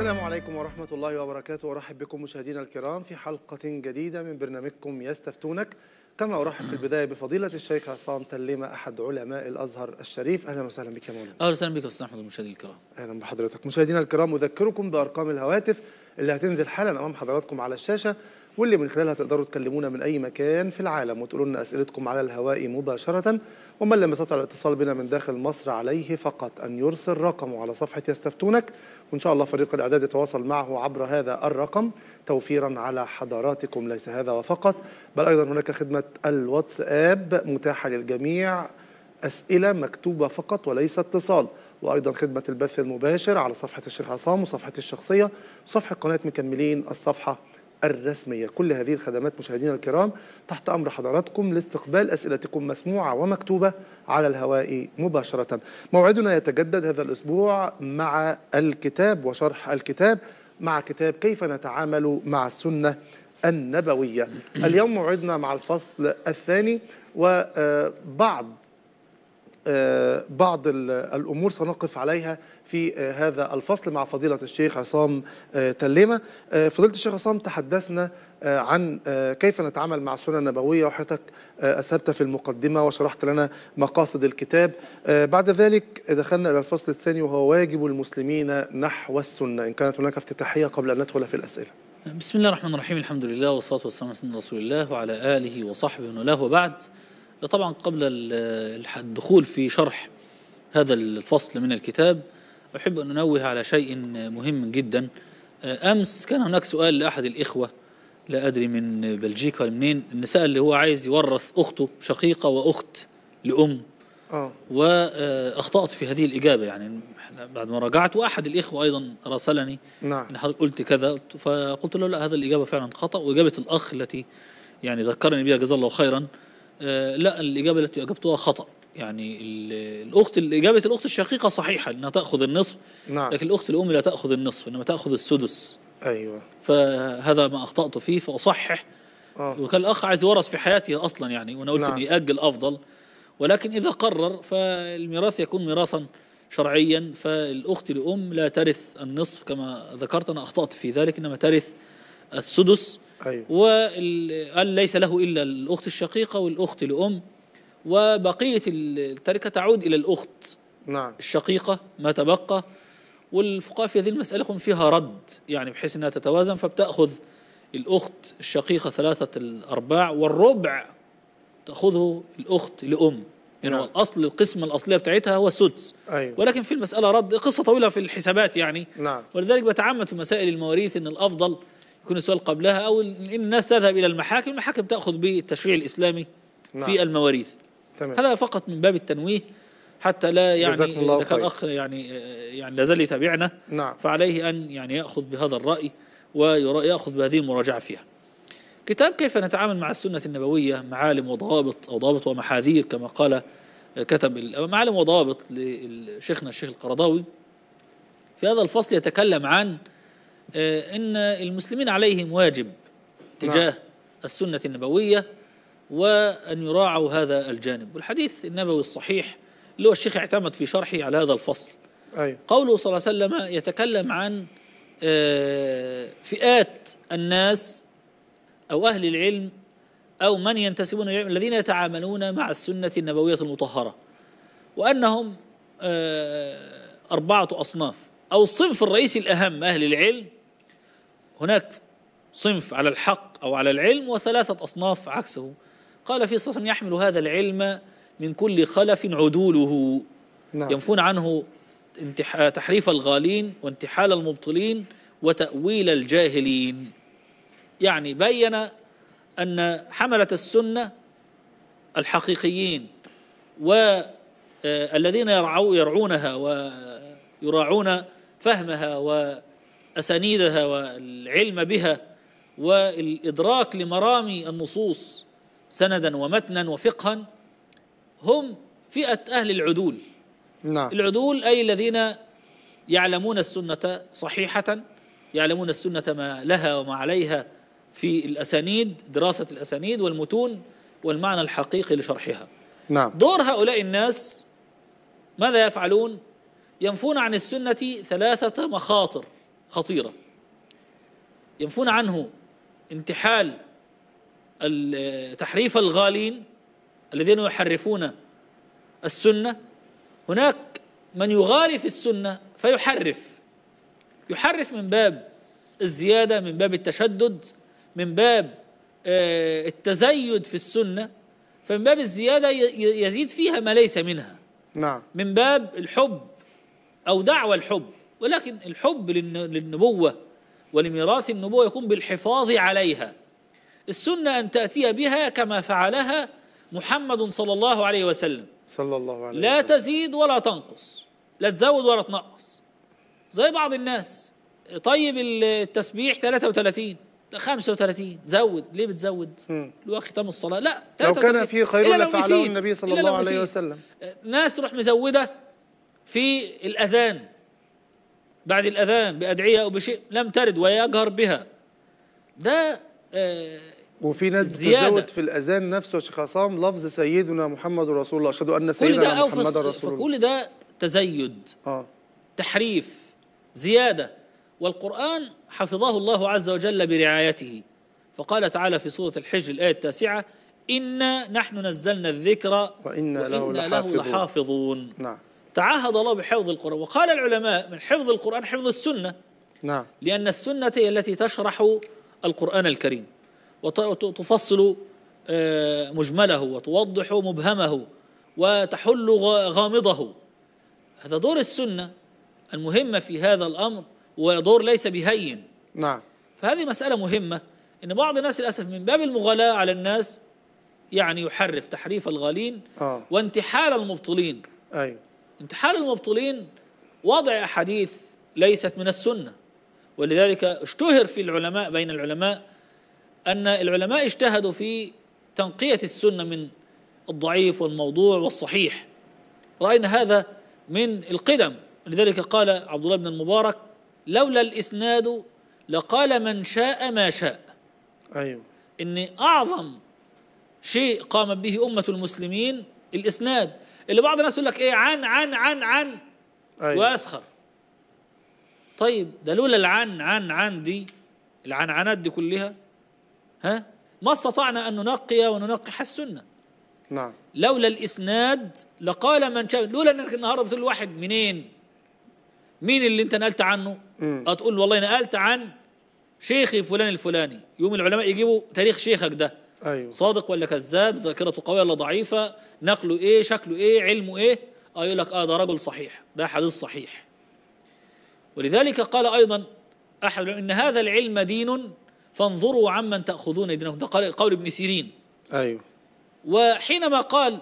السلام عليكم ورحمة الله وبركاته أرحب بكم مشاهدينا الكرام في حلقة جديدة من برنامجكم يستفتونك كما أرحب في البداية بفضيلة الشيخ عصام تلمة أحد علماء الأزهر الشريف أهلا وسهلا بك يا مولانا اهلا وسهلا بك استاذ احمد المشاهدين الكرام أهلا بحضرتك مشاهدينا الكرام أذكركم بأرقام الهواتف اللي هتنزل حالا أمام حضراتكم على الشاشة واللي من خلالها تقدروا تكلمونا من أي مكان في العالم وتقولوا لنا أسئلتكم على الهواء مباشرة ومن لم يستطع الاتصال بنا من داخل مصر عليه فقط أن يرسل رقمه على صفحة يستفتونك وإن شاء الله فريق الإعداد يتواصل معه عبر هذا الرقم توفيرا على حضراتكم ليس هذا وفقط بل أيضا هناك خدمة الواتساب متاحة للجميع أسئلة مكتوبة فقط وليس اتصال وأيضا خدمة البث المباشر على صفحة الشيخ عصام وصفحتي الشخصية وصفحة قناة مكملين الصفحة الرسمية كل هذه الخدمات مشاهدينا الكرام تحت أمر حضراتكم لاستقبال أسئلتكم مسموعة ومكتوبة على الهواء مباشرة موعدنا يتجدد هذا الأسبوع مع الكتاب وشرح الكتاب مع كتاب كيف نتعامل مع السنة النبوية اليوم موعدنا مع الفصل الثاني وبعض آه، بعض ال- الامور سنقف عليها في آه، هذا الفصل مع فضيله الشيخ عصام آه، تلمه آه، فضيله الشيخ عصام تحدثنا آه، عن آه، كيف نتعامل مع السنه النبويه وحضرتك آه، اسهبت في المقدمه وشرحت لنا مقاصد الكتاب آه، بعد ذلك دخلنا الى الفصل الثاني وهو واجب المسلمين نحو السنه ان كانت هناك افتتاحيه قبل ان ندخل في الاسئله بسم الله الرحمن الرحيم الحمد لله والصلاه والسلام على سيدنا رسول الله وعلى اله وصحبه ومن والاه وبعد طبعا قبل ال- الدخول في شرح هذا الفصل من الكتاب احب ان انوه على شيء مهم جدا امس كان هناك سؤال لاحد الاخوه لا ادري من بلجيكا ولا منين ان سال اللي هو عايز يورث اخته شقيقه واخت لام اه واخطات في هذه الاجابه يعني بعد ما راجعت واحد الاخوه ايضا راسلني نعم ان حضرتك قلت كذا فقلت له لا هذا الاجابه فعلا خطا واجابه الاخ التي يعني ذكرني بها جزاه الله خيرا آه، لا الاجابه التي اجبتها خطا يعني ال- الاخت اجابه الاخت الشقيقه صحيحه انها تاخذ النصف نعم لكن الاخت الام لا تاخذ النصف انما تاخذ السدس ايوه فهذا ما اخطات فيه فاصحح اه وكان الاخ عايز يورث في حياته اصلا يعني وانا قلت نعم. انه ياجل افضل ولكن اذا قرر فالميراث يكون ميراثا شرعيا فالاخت لام لا ترث النصف كما ذكرت انا اخطات في ذلك انما ترث السدس ايوه وقال ليس له الا الاخت الشقيقه والاخت لام وبقيه التركه تعود الى الاخت نعم الشقيقة ما تبقى والفقهاء في هذه المسألة يكون فيها رد يعني بحيث أنها تتوازن فبتأخذ الأخت الشقيقة ثلاثة الأرباع والربع تأخذه الأخت لأم يعني نعم. هو الأصل القسمة الأصلية بتاعتها هو السدس ايوه ولكن في المسألة رد قصة طويلة في الحسابات يعني نعم ولذلك بتعمد في مسائل المواريث أن الأفضل يكون السؤال قبلها أو إن الناس تذهب إلى المحاكم المحاكم تأخذ بالتشريع الإسلامي نعم. في المواريث تمام هذا فقط من باب التنويه حتى لا يعني جزاكم الله اذا كان خير. اخ يعني يعني لا زال يتابعنا نعم فعليه ان يعني ياخذ بهذا الراي وياخذ بهذه المراجعه فيها. كتاب كيف نتعامل مع السنه النبويه معالم وضوابط او ضوابط ومحاذير كما قال كتب ال- معالم وضوابط لشيخنا الشيخ القرضاوي في هذا الفصل يتكلم عن آه، ان المسلمين عليهم واجب تجاه السنه النبويه وأن يراعوا هذا الجانب والحديث النبوي الصحيح اللي هو الشيخ اعتمد في شرحه على هذا الفصل ايوه قوله صلى الله عليه وسلم يتكلم عن آه، فئات الناس أو أهل العلم أو من ينتسبون إلى العلم الذين يتعاملون مع السنة النبوية المطهرة وأنهم آه، أربعة أصناف أو الصنف الرئيسي الأهم أهل العلم هناك صنف على الحق أو على العلم وثلاثة أصناف عكسه قال في صلى الله عليه وسلم يحمل هذا العلم من كل خلف عدوله نعم ينفون عنه انتح... تحريف الغالين وانتحال المبطلين وتأويل الجاهلين يعني بين أن حملة السنة الحقيقيين والذين يرعو يرعونها ويراعون فهمها وأسانيدها والعلم بها والإدراك لمرامي النصوص سندا ومتنا وفقها هم فئة أهل العدول نعم العدول أي الذين يعلمون السنة صحيحة يعلمون السنة ما لها وما عليها في الأسانيد دراسة الأسانيد والمتون والمعنى الحقيقي لشرحها نعم دور هؤلاء الناس ماذا يفعلون ينفون عن السنة ثلاثة مخاطر خطيرة ينفون عنه انتحال ال- تحريف الغالين الذين يحرفون السنة هناك من يغالي في السنة فيحرف يحرف من باب الزيادة من باب التشدد من باب آه، التزيد في السنة فمن باب الزيادة ي- ي- يزيد فيها ما ليس منها نعم من باب الحب أو دعوى الحب ولكن الحب للن- للنبوة ولميراث النبوة يكون بالحفاظ عليها السنة أن تأتي بها كما فعلها محمد صلى الله عليه وسلم صلى الله عليه لا وسلم تزيد ولا تنقص لا تزود ولا تنقص زي بعض الناس طيب التسبيح 33 لا 35 زود ليه بتزود؟ مم. اللي هو ختام الصلاة لا لو 33. كان فيه خير إلا لو لفعله نسيت. النبي صلى إلا الله لو عليه نسيت. وسلم ناس تروح مزودة في الأذان بعد الأذان بأدعية أو بشيء لم ترد ويجهر بها ده آه، وفي ناس زيادة. بتزود في الاذان نفسه يا شيخ عصام لفظ سيدنا محمد رسول الله اشهد ان كل سيدنا ده أو محمد فس- رسول الله فكل ده تزيد اه تحريف زيادة والقرآن حفظه الله عز وجل برعايته فقال تعالى في سورة الحج الآية التاسعة إنا نحن نزلنا الذكر وإنا له وإنا لحافظون. لحافظون نعم تعهد الله بحفظ القرآن وقال العلماء من حفظ القرآن حفظ السنة نعم لأن السنة هي التي تشرح القرآن الكريم وت- وتفصل آه، مجمله وتوضح مبهمه وتحل غا- غامضه هذا دور السنة المهمة في هذا الأمر ودور ليس بهين نعم فهذه مسألة مهمة إن بعض الناس للأسف من باب المغالاة على الناس يعني يحرف تحريف الغالين اه وانتحال المبطلين ايوه انتحال المبطلين وضع أحاديث ليست من السنة ولذلك اشتهر في العلماء بين العلماء أن العلماء اجتهدوا في تنقية السنة من الضعيف والموضوع والصحيح رأينا هذا من القدم لذلك قال عبد الله بن المبارك لولا الإسناد لقال من شاء ما شاء ايوه ان اعظم شيء قامت به امه المسلمين الاسناد اللي بعض الناس يقول لك ايه عن عن عن عن ايوه ويسخر طيب ده لولا العن عن عن دي العنعنات دي كلها ها ما استطعنا ان ننقي وننقح السنه نعم لولا الاسناد لقال من شاء لولا انك النهارده بتقول لواحد منين مين اللي انت نقلت عنه مم. هتقول والله نقلت عن شيخي فلان الفلاني يوم العلماء يجيبوا تاريخ شيخك ده ايوه صادق ولا كذاب ذاكرته قويه ولا ضعيفه نقله ايه شكله ايه علمه ايه اه يقول لك اه ده رجل صحيح ده حديث صحيح ولذلك قال ايضا احد ان هذا العلم دين فانظروا عمن تاخذون دينكم ده قال- قول ابن سيرين ايوه وحينما قال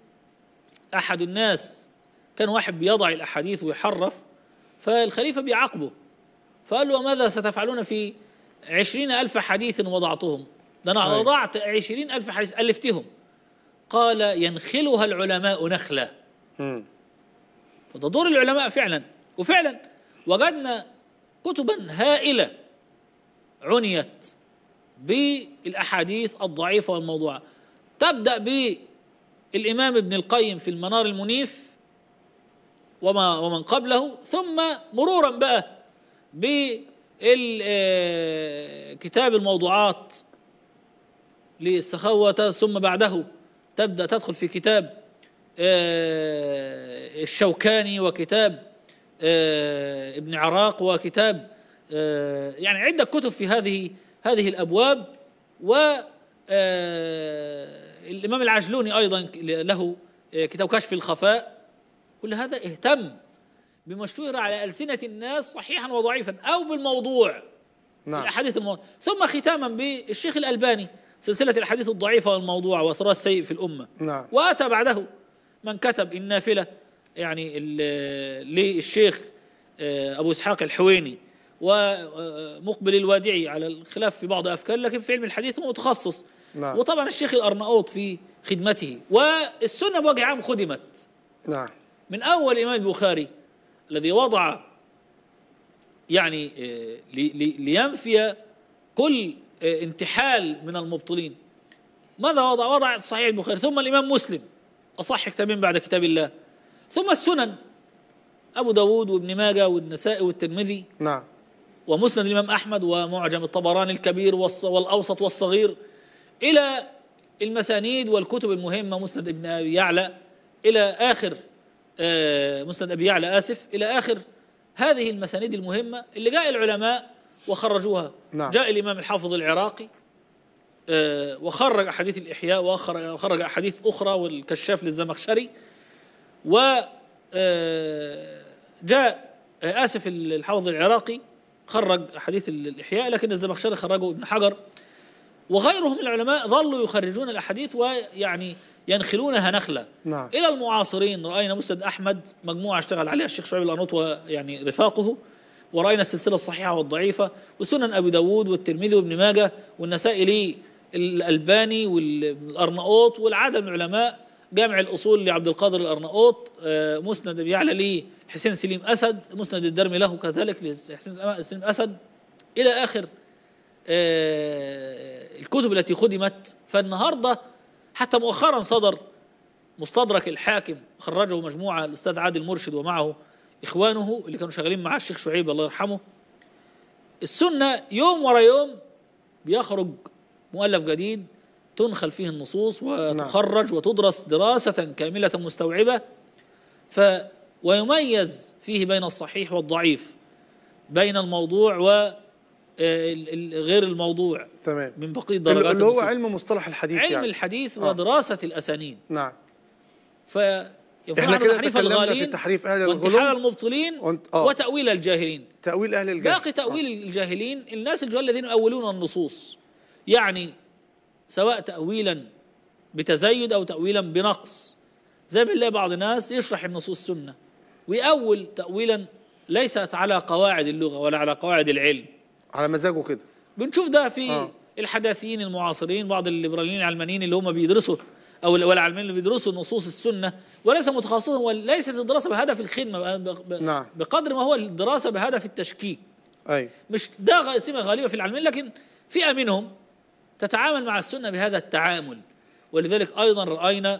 أحد الناس كان واحد بيضع الأحاديث ويحرف فالخليفة بيعاقبه فقال له وماذا ستفعلون في عشرين ألف حديث وضعتهم ده أنا أيوة. وضعت عشرين ألف حديث ألفتهم قال ينخلها العلماء نخلة مم. فده دور العلماء فعلا وفعلا وجدنا كتبا هائلة عنيت بالأحاديث الضعيفة والموضوعة تبدأ بالإمام ابن القيم في المنار المنيف وما ومن قبله ثم مرورا بقى بكتاب الموضوعات للسخاوة ثم بعده تبدأ تدخل في كتاب آه، الشوكاني وكتاب آه، ابن عراق وكتاب آه، يعني عدة كتب في هذه هذه الأبواب و آه، الإمام العجلوني أيضا له آه، كتاب كشف الخفاء كل هذا اهتم بما اشتهر على ألسنة الناس صحيحا وضعيفا أو بالموضوع نعم الأحاديث الموضوع ثم ختاما بالشيخ الألباني سلسلة الأحاديث الضعيفة والموضوع وثراء السيء في الأمة نعم واتى بعده من كتب النافله يعني ال- للشيخ آه، ابو اسحاق الحويني ومقبل الوادعي على الخلاف في بعض افكار لكن في علم الحديث هو متخصص نعم. وطبعا الشيخ الارناؤوط في خدمته والسنه بوجه عام خدمت نعم من اول الامام البخاري الذي وضع يعني آه، لي- لي- لينفي كل آه، انتحال من المبطلين ماذا وضع؟ وضع صحيح البخاري ثم الامام مسلم اصح كتابين بعد كتاب الله ثم السنن ابو داود وابن ماجه والنسائي والترمذي نعم ومسند الإمام أحمد ومعجم الطبراني الكبير والص- والأوسط والصغير إلى المسانيد والكتب المهمة مسند ابن أبي يعلى إلى آخر آه، مسند أبي يعلى آسف إلى آخر هذه المسانيد المهمة اللي جاء العلماء وخرجوها نعم. جاء الإمام الحافظ العراقي آه، وخرج أحاديث الإحياء وخرج وخرج أحاديث أخرى والكشاف للزمخشري و آه، جاء آه، آسف الحافظ العراقي خرج أحاديث الإحياء لكن الزمخشري خرجه ابن حجر وغيرهم من العلماء ظلوا يخرجون الأحاديث ويعني ينخلونها نخلة نعم. إلى المعاصرين رأينا مسند أحمد مجموعة اشتغل عليها الشيخ شعيب الأرنوط ويعني رفاقه ورأينا السلسلة الصحيحة والضعيفة وسنن أبي داود والترمذي وابن ماجه والنسائي لي الألباني والأرناؤوط والعدد من العلماء جامع الأصول لعبد القادر الأرناؤوط آه، مسند أبي يعلى لي حسين سليم أسد مسند الدرمي له كذلك لحسين سليم أسد إلى آخر آه، الكتب التي خدمت فالنهارده حتى مؤخرا صدر مستدرك الحاكم خرجه مجموعه الاستاذ عادل مرشد ومعه اخوانه اللي كانوا شغالين مع الشيخ شعيب الله يرحمه السنه يوم ورا يوم بيخرج مؤلف جديد تنخل فيه النصوص وتخرج وتدرس دراسه كامله مستوعبه ف ويميز فيه بين الصحيح والضعيف بين الموضوع و آه، ال- ال- غير الموضوع تمام من بقيه اللي درجات اللي هو النصوص. علم مصطلح الحديث علم يعني الحديث آه. ودراسه الاسانيد نعم فينفع احنا عن كده تحريف تكلمنا في الغالين تحريف اهل وانتحال الغلو المبطلين وانت- آه. وتأويل الجاهلين تأويل اهل الجهل باقي تأويل الجاهلين الناس الجهال الذين يؤولون النصوص يعني سواء تأويلا بتزايد أو تأويلا بنقص زي ما بنلاقي بعض الناس يشرح النصوص السنة ويأول تأويلا ليست على قواعد اللغة ولا على قواعد العلم على مزاجه كده بنشوف ده في آه. آه. الحداثيين المعاصرين بعض الليبراليين العلمانيين اللي هم بيدرسوا او والعلمانيين اللي بيدرسوا نصوص السنه وليس متخصصهم وليست الدراسه بهدف الخدمه ب- ب- نعم. بقدر ما هو الدراسه بهدف التشكيك ايوه مش ده غ- سمه غالبه في العلمانيين لكن فئه منهم تتعامل مع السنه بهذا التعامل ولذلك ايضا راينا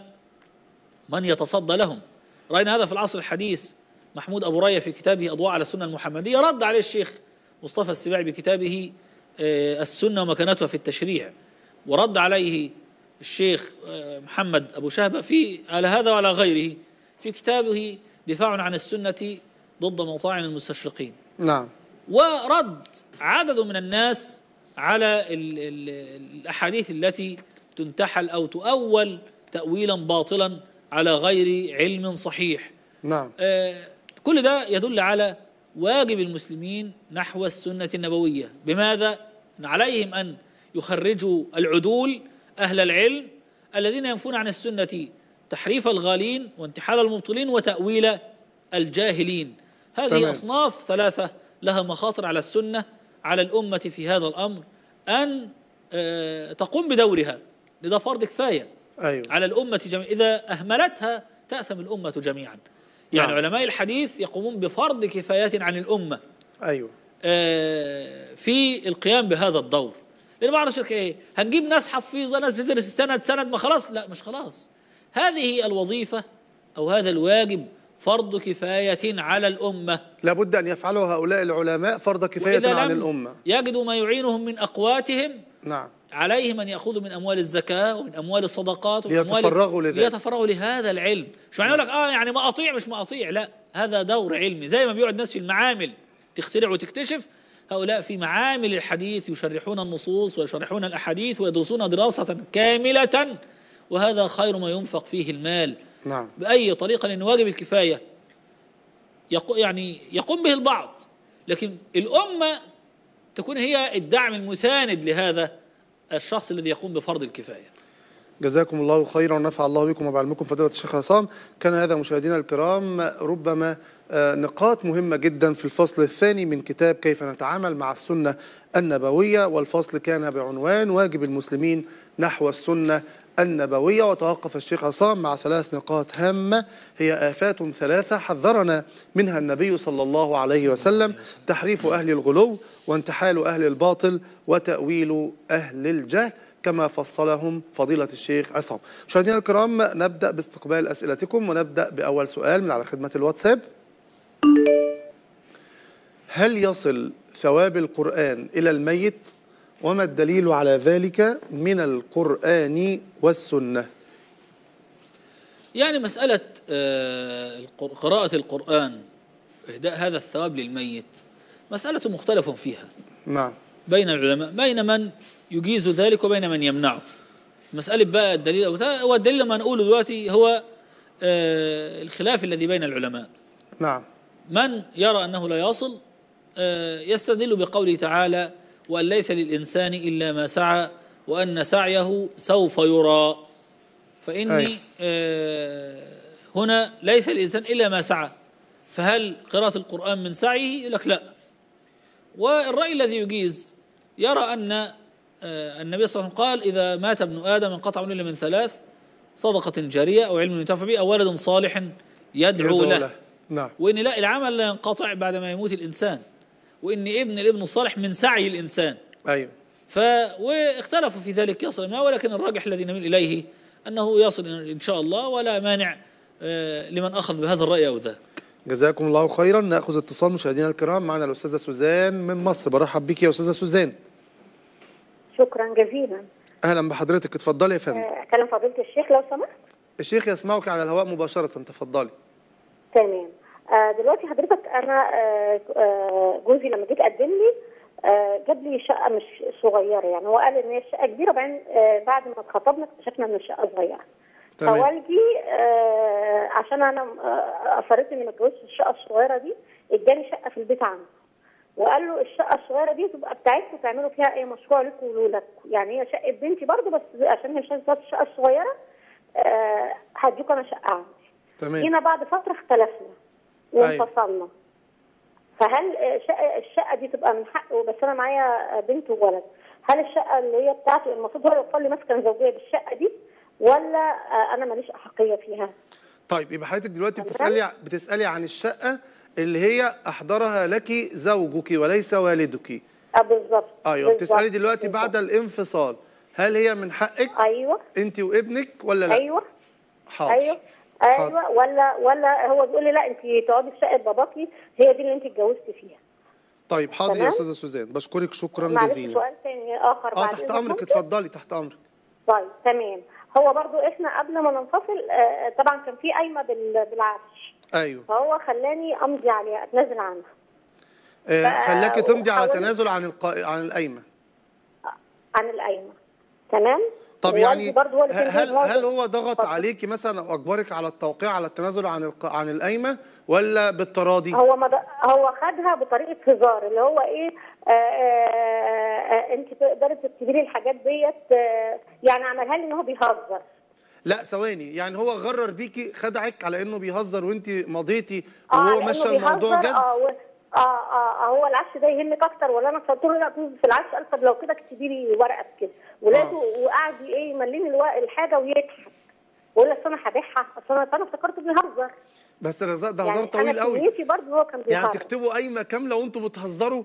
من يتصدى لهم راينا هذا في العصر الحديث محمود ابو ريا في كتابه اضواء على السنه المحمديه رد عليه الشيخ مصطفى السباعي بكتابه آه، السنه ومكانتها في التشريع ورد عليه الشيخ آه، محمد ابو شهبه في على هذا وعلى غيره في كتابه دفاع عن السنه ضد مطاعن المستشرقين نعم ورد عدد من الناس على ال ال الأحاديث التي تنتحل أو تؤول تأويلا باطلا على غير علم صحيح نعم آه، كل ده يدل على واجب المسلمين نحو السنة النبوية بماذا؟ أن عليهم أن يخرجوا العدول أهل العلم الذين ينفون عن السنة تحريف الغالين وانتحال المبطلين وتأويل الجاهلين هذه تمام. أصناف ثلاثة لها مخاطر على السنة على الأمة في هذا الأمر أن آه، تقوم بدورها لذا فرض كفاية ايوه على الأمة جميعا إذا أهملتها تأثم الأمة جميعا يعني نعم. علماء الحديث يقومون بفرض كفايات عن الأمة ايوه آه، في القيام بهذا الدور لأن بعض الشركة إيه هنجيب ناس حفيظة ناس بتدرس سند سند ما خلاص لا مش خلاص هذه الوظيفة أو هذا الواجب فرض كفاية على الأمة لابد ان يفعله هؤلاء العلماء فرض كفايه وإذا عن لم الامه يجدوا ما يعينهم من أقواتهم نعم عليهم ان ياخذوا من اموال الزكاه ومن اموال الصدقات ومن أموال ليتفرغوا لذلك. ليتفرغوا لهذا العلم مش معنى يقول لك اه يعني ما اطيع مش ما اطيع لا هذا دور علمي زي ما بيقعد الناس في المعامل تخترع وتكتشف هؤلاء في معامل الحديث يشرحون النصوص ويشرحون الاحاديث ويدرسون دراسه كامله وهذا خير ما ينفق فيه المال نعم باي طريقه لان واجب الكفايه يقو يعني يقوم به البعض لكن الامه تكون هي الدعم المساند لهذا الشخص الذي يقوم بفرض الكفايه جزاكم الله خيرا ونفع الله بكم وبعلمكم فضيلة الشيخ عصام كان هذا مشاهدينا الكرام ربما آه، نقاط مهمة جدا في الفصل الثاني من كتاب كيف نتعامل مع السنة النبوية والفصل كان بعنوان واجب المسلمين نحو السنة النبوية وتوقف الشيخ عصام مع ثلاث نقاط هامة هي آفات ثلاثة حذرنا منها النبي صلى الله عليه وسلم تحريف أهل الغلو وانتحال أهل الباطل وتأويل أهل الجهل كما فصلهم فضيلة الشيخ عصام مشاهدينا الكرام نبدأ باستقبال أسئلتكم ونبدأ بأول سؤال من على خدمة الواتساب هل يصل ثواب القرآن إلى الميت وما الدليل على ذلك من القرآن والسنة يعني مسألة آه، القر- قراءة القرآن إهداء هذا الثواب للميت مسألة مختلف فيها نعم بين العلماء بين من يجيز ذلك وبين من يمنعه مسألة بقى الدليل أو تا- هو الدليل لما نقوله دلوقتي هو آه، الخلاف الذي بين العلماء نعم من يرى أنه لا يصل آه، يستدل بقوله تعالى وأن ليس للإنسان إلا ما سعى وأن سعيه سوف يرى فإني أي. آه، هنا ليس للإنسان إلا ما سعى فهل قراءة القرآن من سعيه يقول لك لا والرأي الذي يجيز يرى أن آه، النبي صلى الله عليه وسلم قال إذا مات ابن آدم انقطع إلا من ثلاث صدقة جارية أو علم ينتفع به أو ولد صالح يدعو, يدعو له نعم وان لا العمل لا ينقطع بعد ما يموت الانسان وان ابن الابن الصالح من سعي الانسان أيوه ف واختلفوا في ذلك يصل ما ولكن الراجح الذي نميل اليه انه يصل ان شاء الله ولا مانع آه، لمن اخذ بهذا الراي او ذاك جزاكم الله خيرا ناخذ اتصال مشاهدينا الكرام معنا الاستاذه سوزان من مصر برحب بك يا استاذه سوزان شكرا جزيلا اهلا بحضرتك اتفضلي يا فندم آه، اكلم فضيله الشيخ لو سمحت الشيخ يسمعك على الهواء مباشره تفضلي تمام آه، دلوقتي حضرتك انا آه، آه، جوزي لما جيت قدم لي آه، جاب لي شقه مش صغيره يعني هو قال ان هي شقه كبيره وبعدين آه، بعد ما اتخطبنا اكتشفنا ان الشقه صغيره تمام فوالدي آه، عشان انا آه، اصريت اني ما اتجوزش الشقه الصغيره دي اداني شقه في البيت عنده وقال له الشقه الصغيره دي تبقى بتاعتكم تعملوا فيها اي مشروع لكم ولولادكم يعني هي شقه بنتي برضه بس عشان هي مش عايزه الشقه الصغيره آه، هديكم انا شقه عندي تمام جينا بعد فتره اختلفنا وانفصلنا فهل آه، شقة الشقه دي تبقى من حقه بس انا معايا آه، بنت وولد هل الشقه اللي هي بتاعته المفروض هو يوفر لي مسكن زوجيه بالشقه دي ولا آه، انا ماليش احقيه فيها طيب يبقى حضرتك دلوقتي تمام. بتسالي بتسالي عن الشقه اللي هي احضرها لك زوجك وليس والدك اه بالظبط ايوه بالظبط، بتسالي دلوقتي بالظبط. بعد الانفصال هل هي من حقك ايوه انت وابنك ولا لا ايوه حاضر ايوه ايوه ولا ولا هو بيقول لي لا انت تقعدي في شقه باباكي هي دي اللي انت اتجوزتي فيها طيب حاضر يا تمام. استاذه سوزان بشكرك شكرا معلش جزيلا سؤال تاني اخر اه بعد تحت إذنك امرك ممكن؟ اتفضلي تحت امرك طيب تمام هو برضو احنا قبل ما ننفصل آه، طبعا كان في قايمه بال- بالعفش ايوه فهو خلاني امضي عليها اتنازل عنها آه بقى خلاكي تمضي على وحاولت- تنازل عن القا... عن القايمه عن القايمه تمام طب ووالدي يعني برضو هو اللي كان هل جايب هذا. هل هو ضغط اتفضل. عليكي مثلا او اجبرك على التوقيع على التنازل عن الق... عن القايمه ولا بالتراضي؟ هو ما د- هو خدها بطريقه هزار اللي هو ايه آه آه آه انت تقدري تكتبي لي الحاجات ديت آه يعني عملها لي ان هو بيهزر لا ثواني يعني هو غرر بيكي خدعك على انه بيهزر وانت مضيتي اه وهو لأنه مشى الموضوع بيهزر، جد اه و... آه, اه اه هو العفش ده يهمك اكتر ولا انا قلت له لا طز في العفش قال طب لو كده اكتبي لي ورقه كده ولاده وقعد ايه يمليني الوا- الحاجه ويضحك ويقول لي اصل انا هبيعها اصل انا فانا افتكرته بيهزر بس ده هزار- ده هزار يعني طويل انا قوي نيتي برضه هو كان بيهزر يعني تكتبوا قايمه كامله وانتوا بتهزروا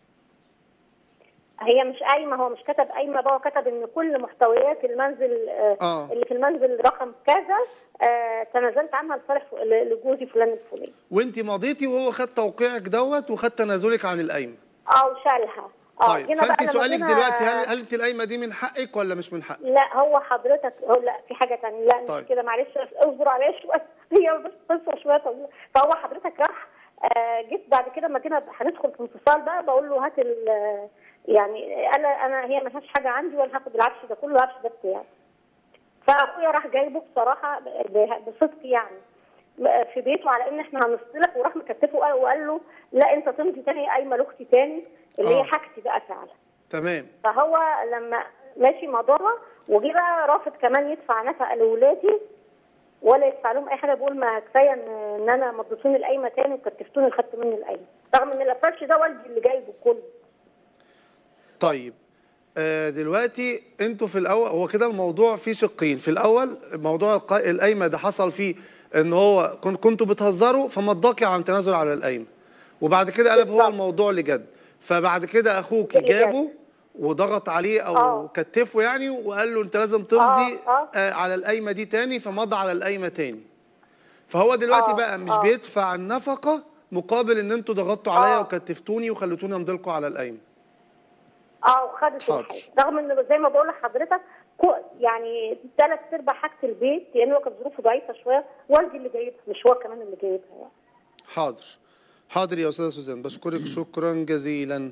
هي مش قايمه هو مش كتب قايمه بقى هو كتب ان كل محتويات المنزل آه آه. اللي في المنزل رقم كذا آه تنازلت عنها لصالح ف- ل- لجوزي فلان الفلاني وانت مضيتي وهو خد توقيعك دوت وخد تنازلك عن القايمه اه وشالها اه طيب جينا بقى فانت لما سؤالك جينا- دلوقتي هل هل انت القايمه دي من حقك ولا مش من حقك؟ لا هو حضرتك هو لا في حاجه ثانيه لا مش طيب. كده معلش اصبر عليا شويه هي بس قصه شويه طويله فهو حضرتك راح آه جيت بعد كده لما جينا هندخل في انفصال بقى بقول له هات ال- يعني انا انا هي ما فيهاش حاجه عندي ولا هاخد العفش ده كله العفش ده بتاعي فاخويا راح جايبه بصراحه ب- بصدق يعني في بيته على ان احنا هنصطلح وراح مكتفه وقال- وقال له لا انت تمضي تاني قايمه لاختي تاني اللي آه. هي حاجتي بقى فعلا تمام فهو لما ماشي موضوعها وجي بقى رافض كمان يدفع نفقه لاولادي ولا يدفع لهم اي حاجه بيقول ما كفايه ان ان انا مضيتوني القايمه تاني وكتفتوني خدت مني القايمه رغم ان الفرش ده والدي اللي جايبه كله طيب آه دلوقتي انتوا في الاول هو كده الموضوع فيه شقين في الاول موضوع القا- القايمه ده حصل فيه ان هو كن- كنتوا بتهزروا فمضاكي عن تنازل على القايمه وبعد كده قلب هو بالظبط. الموضوع لجد فبعد كده اخوك لجد. جابه وضغط عليه او آه. كتفه يعني وقال له انت لازم تمضي آه، آه. آه على القايمه دي تاني فمضى على القايمه تاني فهو دلوقتي آه، بقى مش آه. بيدفع النفقه مقابل ان انتوا ضغطتوا عليا آه. وكتفتوني وخليتوني امضي لكم على القايمه اه وخدت حاضر. الحاجة. رغم ان زي ما بقول لحضرتك كو- يعني ثلاث ارباع حاجه البيت لان هو كانت ظروفه ضعيفه شويه والدي اللي جايبها مش هو كمان اللي جايبها يعني حاضر حاضر يا استاذه سوزان بشكرك شكرا جزيلا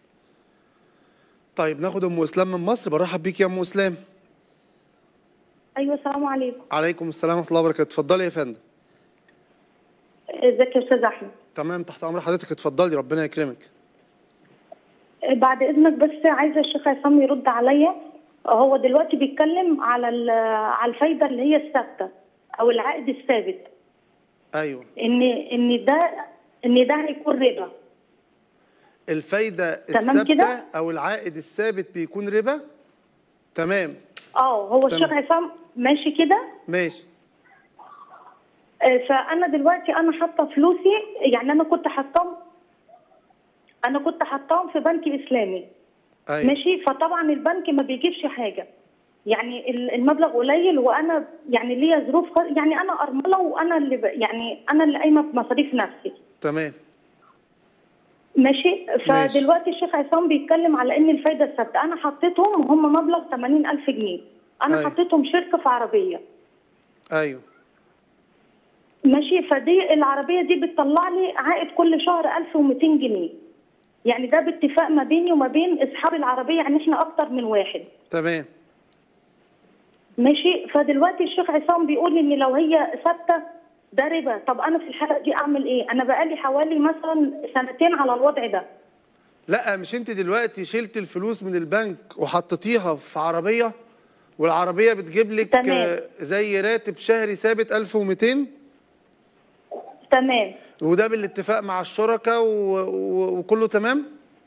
طيب ناخد ام اسلام من مصر برحب بيك يا ام اسلام ايوه السلام عليكم عليكم السلام ورحمه الله وبركاته اتفضلي يا فندم ازيك يا استاذ احمد تمام تحت امر حضرتك اتفضلي ربنا يكرمك بعد اذنك بس عايزه الشيخ عصام يرد عليا هو دلوقتي بيتكلم على ال- على الفايده اللي هي الثابته او العائد الثابت ايوه ان ان ده ان ده هيكون ربا الفايده تمام الثابته كده؟ او العائد الثابت بيكون ربا تمام اه هو تمام. الشيخ عصام ماشي كده ماشي آه، فانا دلوقتي انا حاطه فلوسي يعني انا كنت حاطاهم انا كنت حاطاهم في بنك اسلامي ايوه ماشي فطبعا البنك ما بيجيبش حاجه يعني ال- المبلغ قليل وانا يعني ليا ظروف خ- يعني انا ارمله وانا اللي ب... يعني انا اللي قايمه بمصاريف نفسي تمام ماشي ماشي. فدلوقتي الشيخ عصام بيتكلم على ان الفايده الثابته انا حطيتهم هم مبلغ 80000 جنيه انا أيوة. حطيتهم شركه في عربيه ايوه ماشي فدي العربيه دي بتطلع لي عائد كل شهر 1200 جنيه يعني ده باتفاق ما بيني وما بين اصحاب العربيه يعني احنا اكتر من واحد تمام ماشي فدلوقتي الشيخ عصام بيقول ان لو هي ثابته ده ربا طب انا في الحاله دي اعمل ايه انا بقالي حوالي مثلا سنتين على الوضع ده لا مش انت دلوقتي شلت الفلوس من البنك وحطيتيها في عربيه والعربيه بتجيب لك تمام. آه، زي راتب شهري ثابت 1200 تمام وده بالاتفاق مع الشركاء و... و... وكله تمام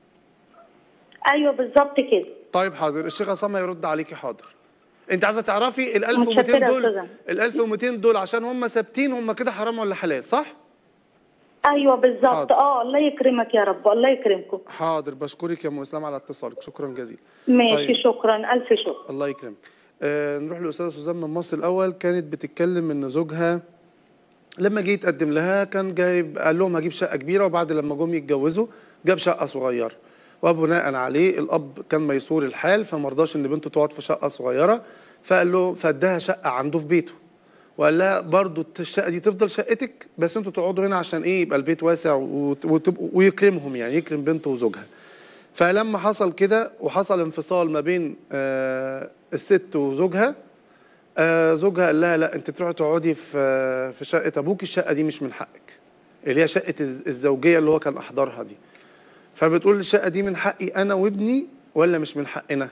ايوه بالظبط كده طيب حاضر الشيخ عصام هيرد عليكي حاضر انت عايزه تعرفي ال 1200 متشكرة يا دول أستاذة. ال 1200 دول عشان هم ثابتين هم كده حرام ولا حلال صح ايوه بالظبط حاضر. اه الله يكرمك يا رب الله يكرمكم حاضر بشكرك يا ام اسلام على اتصالك شكرا جزيلا ماشي طيب. شكرا الف شكر الله يكرمك آه نروح للاستاذه سوزان من مصر الاول كانت بتتكلم ان زوجها لما جه يتقدم لها كان جايب قال لهم هجيب شقه كبيره وبعد لما جم يتجوزوا جاب شقه صغيره وبناء عليه الاب كان ميسور الحال فما رضاش ان بنته تقعد في شقه صغيره فقال له فاداها شقه عنده في بيته وقال لها برضو الشقه دي تفضل شقتك بس انتوا تقعدوا هنا عشان ايه يبقى البيت واسع وت- وتبقوا ويكرمهم يعني يكرم بنته وزوجها فلما حصل كده وحصل انفصال ما بين آه، الست وزوجها آه، زوجها قال لها لا انت تروحي تقعدي في آه، في شقه ابوك الشقه دي مش من حقك اللي هي شقه الز- الزوجيه اللي هو كان احضرها دي فبتقول الشقه دي من حقي انا وابني ولا مش من حقنا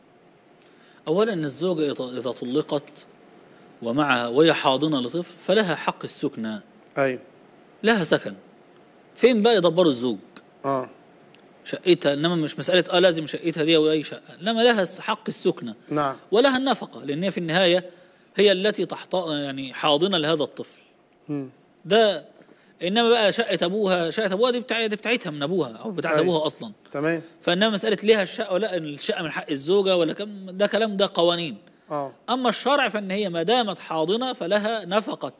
أولا الزوجة إذا إذا طلقت ومعها وهي حاضنة لطفل فلها حق السكنى ايوه لها سكن فين بقى يدبروا الزوج اه شقتها انما مش مساله اه لازم شقتها دي او اي شقه انما لها حق السكنه نعم ولها النفقه لان هي في النهايه هي التي تحت يعني حاضنه لهذا الطفل مم. ده انما بقى شقه ابوها شقه ابوها دي, بتاع دي بتاعتها من ابوها او بتاعت أيوة. ابوها اصلا تمام فانما مساله ليها الشقه ولا الشقه من حق الزوجه ولا كم ده كلام ده قوانين اه اما الشرع فان هي ما دامت حاضنه فلها نفقه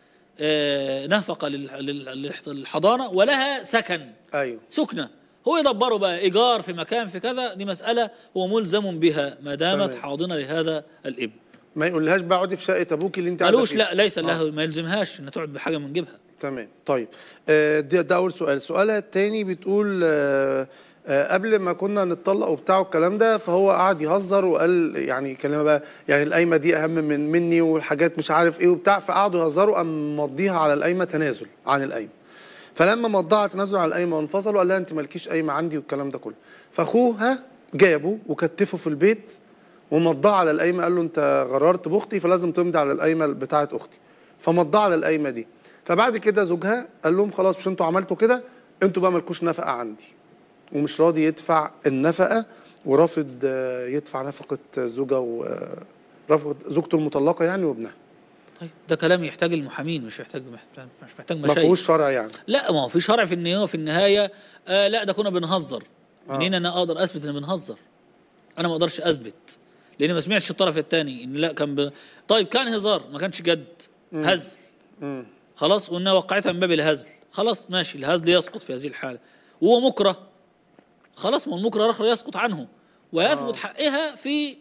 آه نفقه لل- لل- للحضانه ولها سكن ايوه سكنة هو يدبره بقى إيجار في مكان في كذا دي مسألة هو ملزم بها ما دامت تمام. حاضنة لهذا الابن ما يقولهاش بقى اقعدي في شقه ابوك اللي انت قاعدة قالوش فيها. لا ليس آه. له ما يلزمهاش ان تقعد بحاجة من جيبها تمام طيب آه، ده, ده اول سؤال سؤالها التاني بتقول آه، آه، قبل ما كنا نتطلق وبتاع الكلام ده فهو قعد يهزر وقال يعني كلمه بقى يعني القايمه دي اهم من مني والحاجات مش عارف ايه وبتاع فقعدوا يهزروا قام مضيها على القايمه تنازل عن القايمه فلما مضاها تنازل عن القايمه وانفصلوا قال لها انت مالكيش قايمه عندي والكلام ده كله فاخوها جابه وكتفه في البيت ومضاه على القايمه قال له انت غررت باختي فلازم تمضي على القايمه بتاعه اختي فمضاه على القايمه دي فبعد كده زوجها قال لهم خلاص مش انتوا عملتوا كده انتوا بقى مالكوش نفقه عندي ومش راضي يدفع النفقه ورافض آه، يدفع نفقه الزوجه ورافض زوجته المطلقه يعني وابنها طيب ده كلام يحتاج المحامين مش يحتاج محتاج مش محتاج ما مشايخ فيهوش شرع يعني لا ما هو في شرع في النهاية في النهاية آه لا ده كنا بنهزر آه. منين انا اقدر اثبت ان بنهزر انا ما اقدرش اثبت لان ما سمعتش الطرف الثاني ان لا كان ب... طيب كان هزار ما كانش جد هزل مم. خلاص وانها وقعتها من باب الهزل خلاص ماشي الهزل يسقط في هذه الحالة وهو مكره خلاص ما هو المكره الآخر يسقط عنه ويثبت آه. حقها في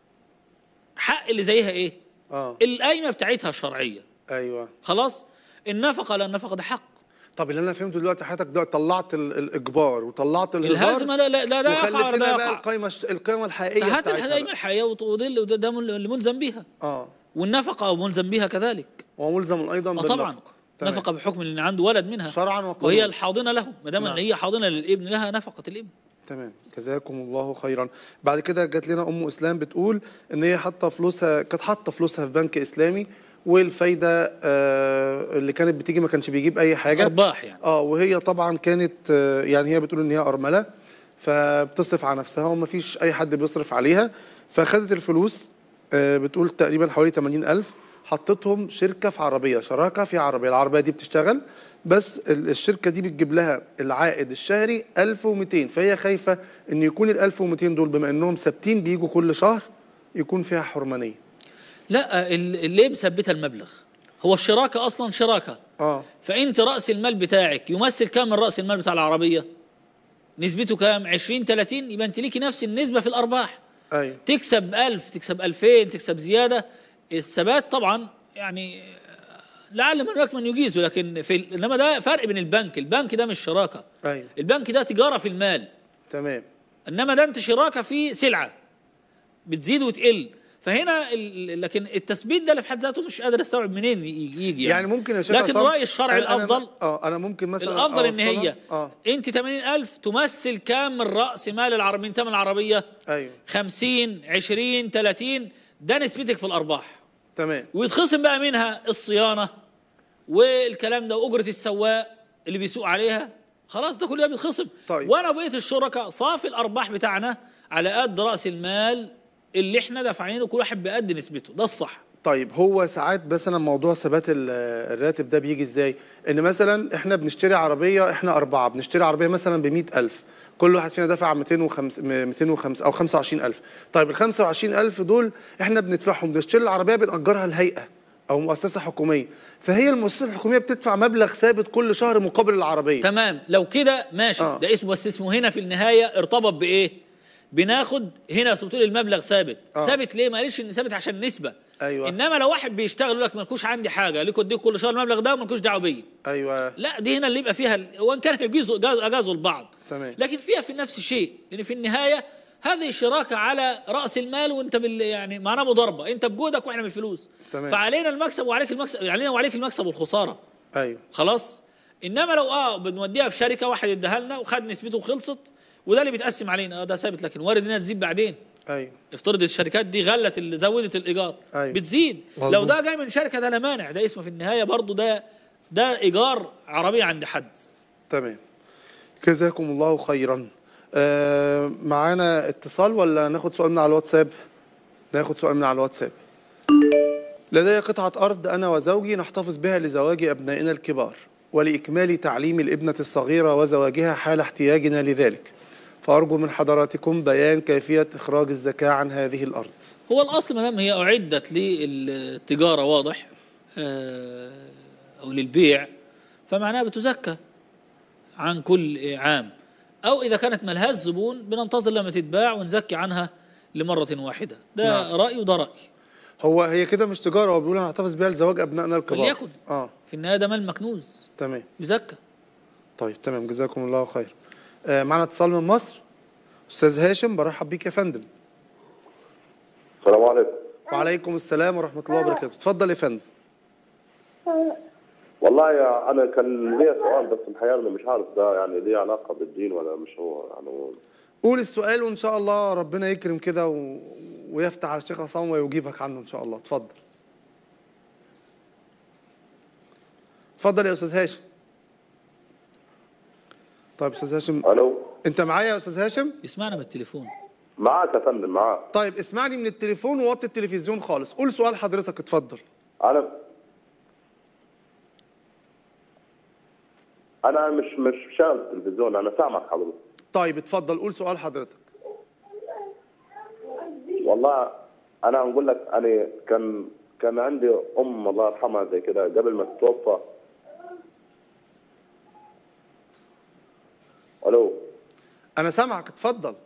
حق اللي زيها ايه اه القايمة بتاعتها الشرعية ايوه خلاص النفقة لا النفقة ده حق طب اللي انا فهمته دلوقتي حضرتك دلوقتي طلعت ال- الاجبار وطلعت الهزار الهزم لا لا لا ده يقع وخليت ولا ده لنا بقى يقع القائمه الش- القائمه الحقيقيه هات بتاعتها القايمة بقى. الحقيقية وده اللي- ده, ده اللي ملزم بيها اه والنفقة ملزم بيها كذلك وملزم ايضا اه بالنفقه طبعا تمام. نفقة بحكم ان عنده ولد منها شرعا وقانونا وهي الحاضنة له ما دام نعم. ان هي حاضنة للابن لها نفقة الابن تمام جزاكم الله خيرا بعد كده جات لنا ام اسلام بتقول ان هي حاطه فلوسها كانت حاطه فلوسها في بنك اسلامي والفايده آه اللي كانت بتيجي ما كانش بيجيب اي حاجه ارباح يعني اه وهي طبعا كانت آه، يعني هي بتقول ان هي ارمله فبتصرف على نفسها وما فيش اي حد بيصرف عليها فخدت الفلوس آه، بتقول تقريبا حوالي 80000 حطتهم شركه في عربيه شراكه في عربيه العربيه دي بتشتغل بس ال- الشركه دي بتجيب لها العائد الشهري 1200 فهي خايفه ان يكون ال 1200 دول بما انهم ثابتين بيجوا كل شهر يكون فيها حرمانيه لا ال- اللي مثبتها المبلغ هو الشراكة اصلا شراكة اه فانت راس المال بتاعك يمثل كام من راس المال بتاع العربيه نسبته كام 20 30 يبقى انت ليكي نفس النسبه في الارباح ايوه تكسب 1000 تكسب 2000 تكسب زياده الثبات طبعا يعني لعل من يكمن يجيزه لكن في ال- انما ده فرق بين البنك البنك ده مش شراكه ايوه البنك ده تجاره في المال تمام انما ده انت شراكه في سلعه بتزيد وتقل فهنا ال- لكن التثبيت ده اللي في حد ذاته مش قادر استوعب منين يجي يعني, يعني ممكن يا شيخ لكن عصام- رايي الشرعي أنا- أنا- الافضل اه انا ممكن مثلا الافضل ان أوصلها- هي اه انت 80000 تمثل كام من راس مال العرب من ثمن العربيه ايوه 50 20 30 ده نسبتك في الارباح تمام ويتخصم بقى منها الصيانه والكلام ده واجره السواق اللي بيسوق عليها خلاص ده كل ده بيتخصم طيب. وانا بقيه الشركاء صافي الارباح بتاعنا على قد راس المال اللي احنا دافعينه كل واحد بقد نسبته ده الصح طيب هو ساعات مثلا موضوع ثبات ال- الراتب ده بيجي ازاي؟ ان مثلا احنا بنشتري عربيه احنا اربعه بنشتري عربيه مثلا ب 100000 كل واحد فينا دفع 205 205 او 25000 طيب ال 25000 دول احنا بندفعهم بنشتري العربيه بنأجرها لهيئه او مؤسسه حكوميه فهي المؤسسه الحكوميه بتدفع مبلغ ثابت كل شهر مقابل العربيه تمام لو كده ماشي آه. ده اسمه بس اسمه هنا في النهايه ارتبط بايه بناخد هنا بتقول المبلغ ثابت آه. ثابت ليه ما قالش ان ثابت عشان نسبه أيوة. انما لو واحد بيشتغل يقول لك مالكوش عندي حاجه ليكوا اديك كل شهر المبلغ ده ومالكوش دعوه بيا ايوه لا دي هنا اللي يبقى فيها ال- وان كان يجوزوا جاز- اجازوا البعض تمام. لكن فيها في نفس الشيء لان في النهايه هذه شراكه على راس المال وانت بال يعني معناها مضاربه انت بجهدك واحنا بالفلوس تمام. فعلينا المكسب وعليك المكسب علينا وعليك المكسب والخساره ايوه خلاص انما لو اه بنوديها في شركه واحد اداها لنا وخد نسبته وخلصت وده اللي بيتقسم علينا اه ده ثابت لكن وارد انها تزيد بعدين ايوه افترض الشركات دي غلت اللي زودت الايجار أيوة. بتزيد مظبوط. لو ده جاي من شركه ده لا مانع ده اسمه في النهايه برضو ده ده ايجار عربيه عند حد تمام جزاكم الله خيرا آه معانا اتصال ولا ناخد سؤال من على الواتساب ناخد سؤال من على الواتساب لدي قطعة أرض أنا وزوجي نحتفظ بها لزواج أبنائنا الكبار ولإكمال تعليم الابنة الصغيرة وزواجها حال احتياجنا لذلك فأرجو من حضراتكم بيان كيفية إخراج الزكاة عن هذه الأرض هو الاصل ما دام هي اعدت للتجاره واضح آه، او للبيع فمعناها بتزكى عن كل عام او اذا كانت ملهاش زبون بننتظر لما تتباع ونزكي عنها لمره واحده ده نعم. رايي وده رايي هو هي كده مش تجارة هو بيقول هنحتفظ بها لزواج أبنائنا الكبار وليكن. آه في النهايه ده مال مكنوز تمام يزكى طيب تمام جزاكم الله خير آه معنا اتصال من مصر أستاذ هاشم برحب بيك يا فندم السلام عليكم وعليكم السلام ورحمة الله وبركاته اتفضل يا فندم والله يا انا كان ليا سؤال بس الحقيقه انا مش عارف ده يعني ليه علاقه بالدين ولا مش هو يعني هو قول السؤال وإن شاء الله ربنا يكرم كده و... ويفتح على الشيخ عصام ويجيبك عنه إن شاء الله اتفضل اتفضل يا أستاذ هاشم طيب أستاذ هاشم الو أنت معايا يا أستاذ هاشم يسمعنا بالتليفون معك يا فندم معك طيب اسمعني من التليفون ووطي التلفزيون خالص قول سؤال حضرتك اتفضل انا انا مش مش شاغل التلفزيون انا سامعك حضرتك طيب اتفضل قول سؤال حضرتك والله انا هنقول لك انا كان كان عندي ام الله يرحمها زي كده قبل ما تتوفى الو انا سامعك اتفضل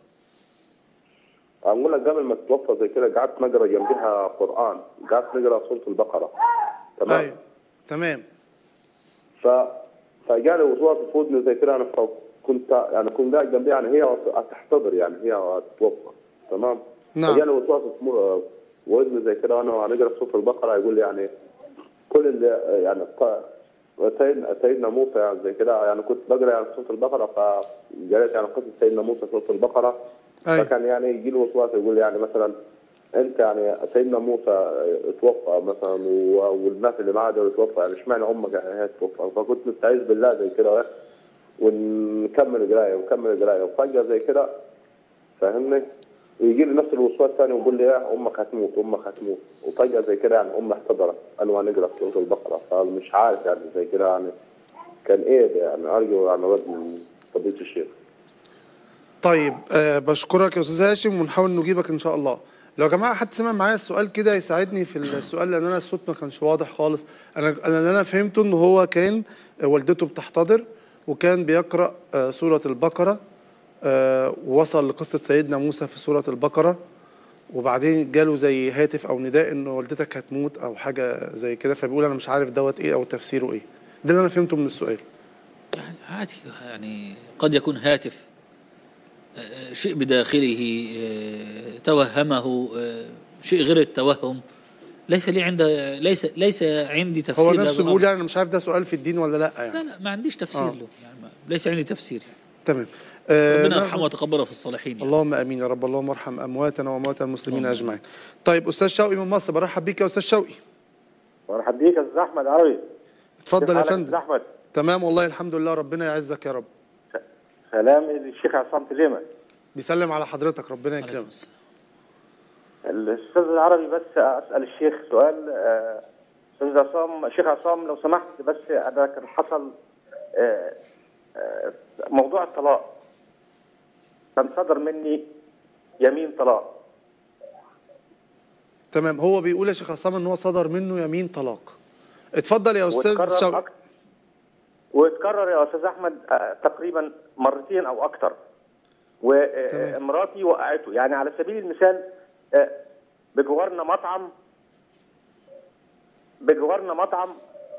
اقول لك قبل ما تتوفى زي كده قعدت نقرا جنبها قران قعدت نقرا سوره البقره تمام ايوه تمام ف فجاني وسواس في ودني زي كده انا كنت يعني كنت قاعد جنبي يعني هي هتحتضر يعني هي هتتوفى تمام نعم. فجاني وسواس في مر- ودني زي كده وانا هنقرا سوره البقره يقول لي يعني كل اللي يعني ق- سيدنا سيدنا موسى يعني زي كده يعني كنت بقرا يعني سوره البقره فقريت يعني قصه سيدنا موسى سوره البقره أيوة. فكان يعني يجي له وسواس يقول لي يعني مثلا انت يعني سيدنا موسى اتوفى مثلا و- والناس اللي معاه دول اتوفى يعني اشمعنى امك يعني هي تتوفى فكنت مستعيذ بالله زي كده ونكمل قرايه ونكمل قرايه وفجاه زي كده فاهمني ويجي لي نفس الوسواس ثاني ويقول لي يا امك هتموت امك هتموت وفجاه زي كده يعني امي احتضرت انا وانا نقرا سوره البقره فمش عارف يعني زي كده يعني كان ايه ده يعني ارجو يعني رد من فضيله الشيخ طيب أه بشكرك يا استاذ هاشم ونحاول نجيبك ان شاء الله لو يا جماعه حد سمع معايا السؤال كده يساعدني في السؤال لان انا الصوت ما كانش واضح خالص انا انا اللي انا فهمته ان هو كان آه، والدته بتحتضر وكان بيقرا آه، سوره البقره آه، ووصل لقصه سيدنا موسى في سوره البقره وبعدين جاله زي هاتف او نداء ان والدتك هتموت او حاجه زي كده فبيقول انا مش عارف دوت ايه او تفسيره ايه ده اللي انا فهمته من السؤال يعني عادي يعني قد يكون هاتف آه، شيء بداخله آه، توهمه آه، شيء غير التوهم ليس لي عند ليس ليس عندي تفسير هو لهذا نفسه الأمر. بيقول يعني أنا مش عارف ده سؤال في الدين ولا لا يعني لا لا ما عنديش تفسير آه. له يعني ما ليس عندي تفسير يعني. تمام آه، ربنا ناخد- يرحمه ويتقبله في الصالحين يعني. اللهم امين يا رب اللهم ارحم امواتنا واموات المسلمين اللهم اجمعين. طيب استاذ شوقي من مصر برحب بيك يا استاذ شوقي. مرحب بيك يا استاذ احمد عربي اتفضل يا كيف حالك فندم. استاذ احمد تمام والله الحمد لله ربنا يعزك يا رب. سلام للشيخ عصام تليمه بيسلم على حضرتك ربنا عليكم يكرمك. السلام. الاستاذ العربي بس اسال الشيخ سؤال آه، استاذ عصام الشيخ عصام لو سمحت بس انا كان حصل آه، آه، موضوع الطلاق كان صدر مني يمين طلاق تمام هو بيقول يا شيخ عصام ان هو صدر منه يمين طلاق. اتفضل يا استاذ واتكرر شوقي. أك- واتكرر يا استاذ احمد آه، تقريبا مرتين او اكثر تمام. ومراتي وقعته يعني على سبيل المثال آه، بجوارنا مطعم بجوارنا مطعم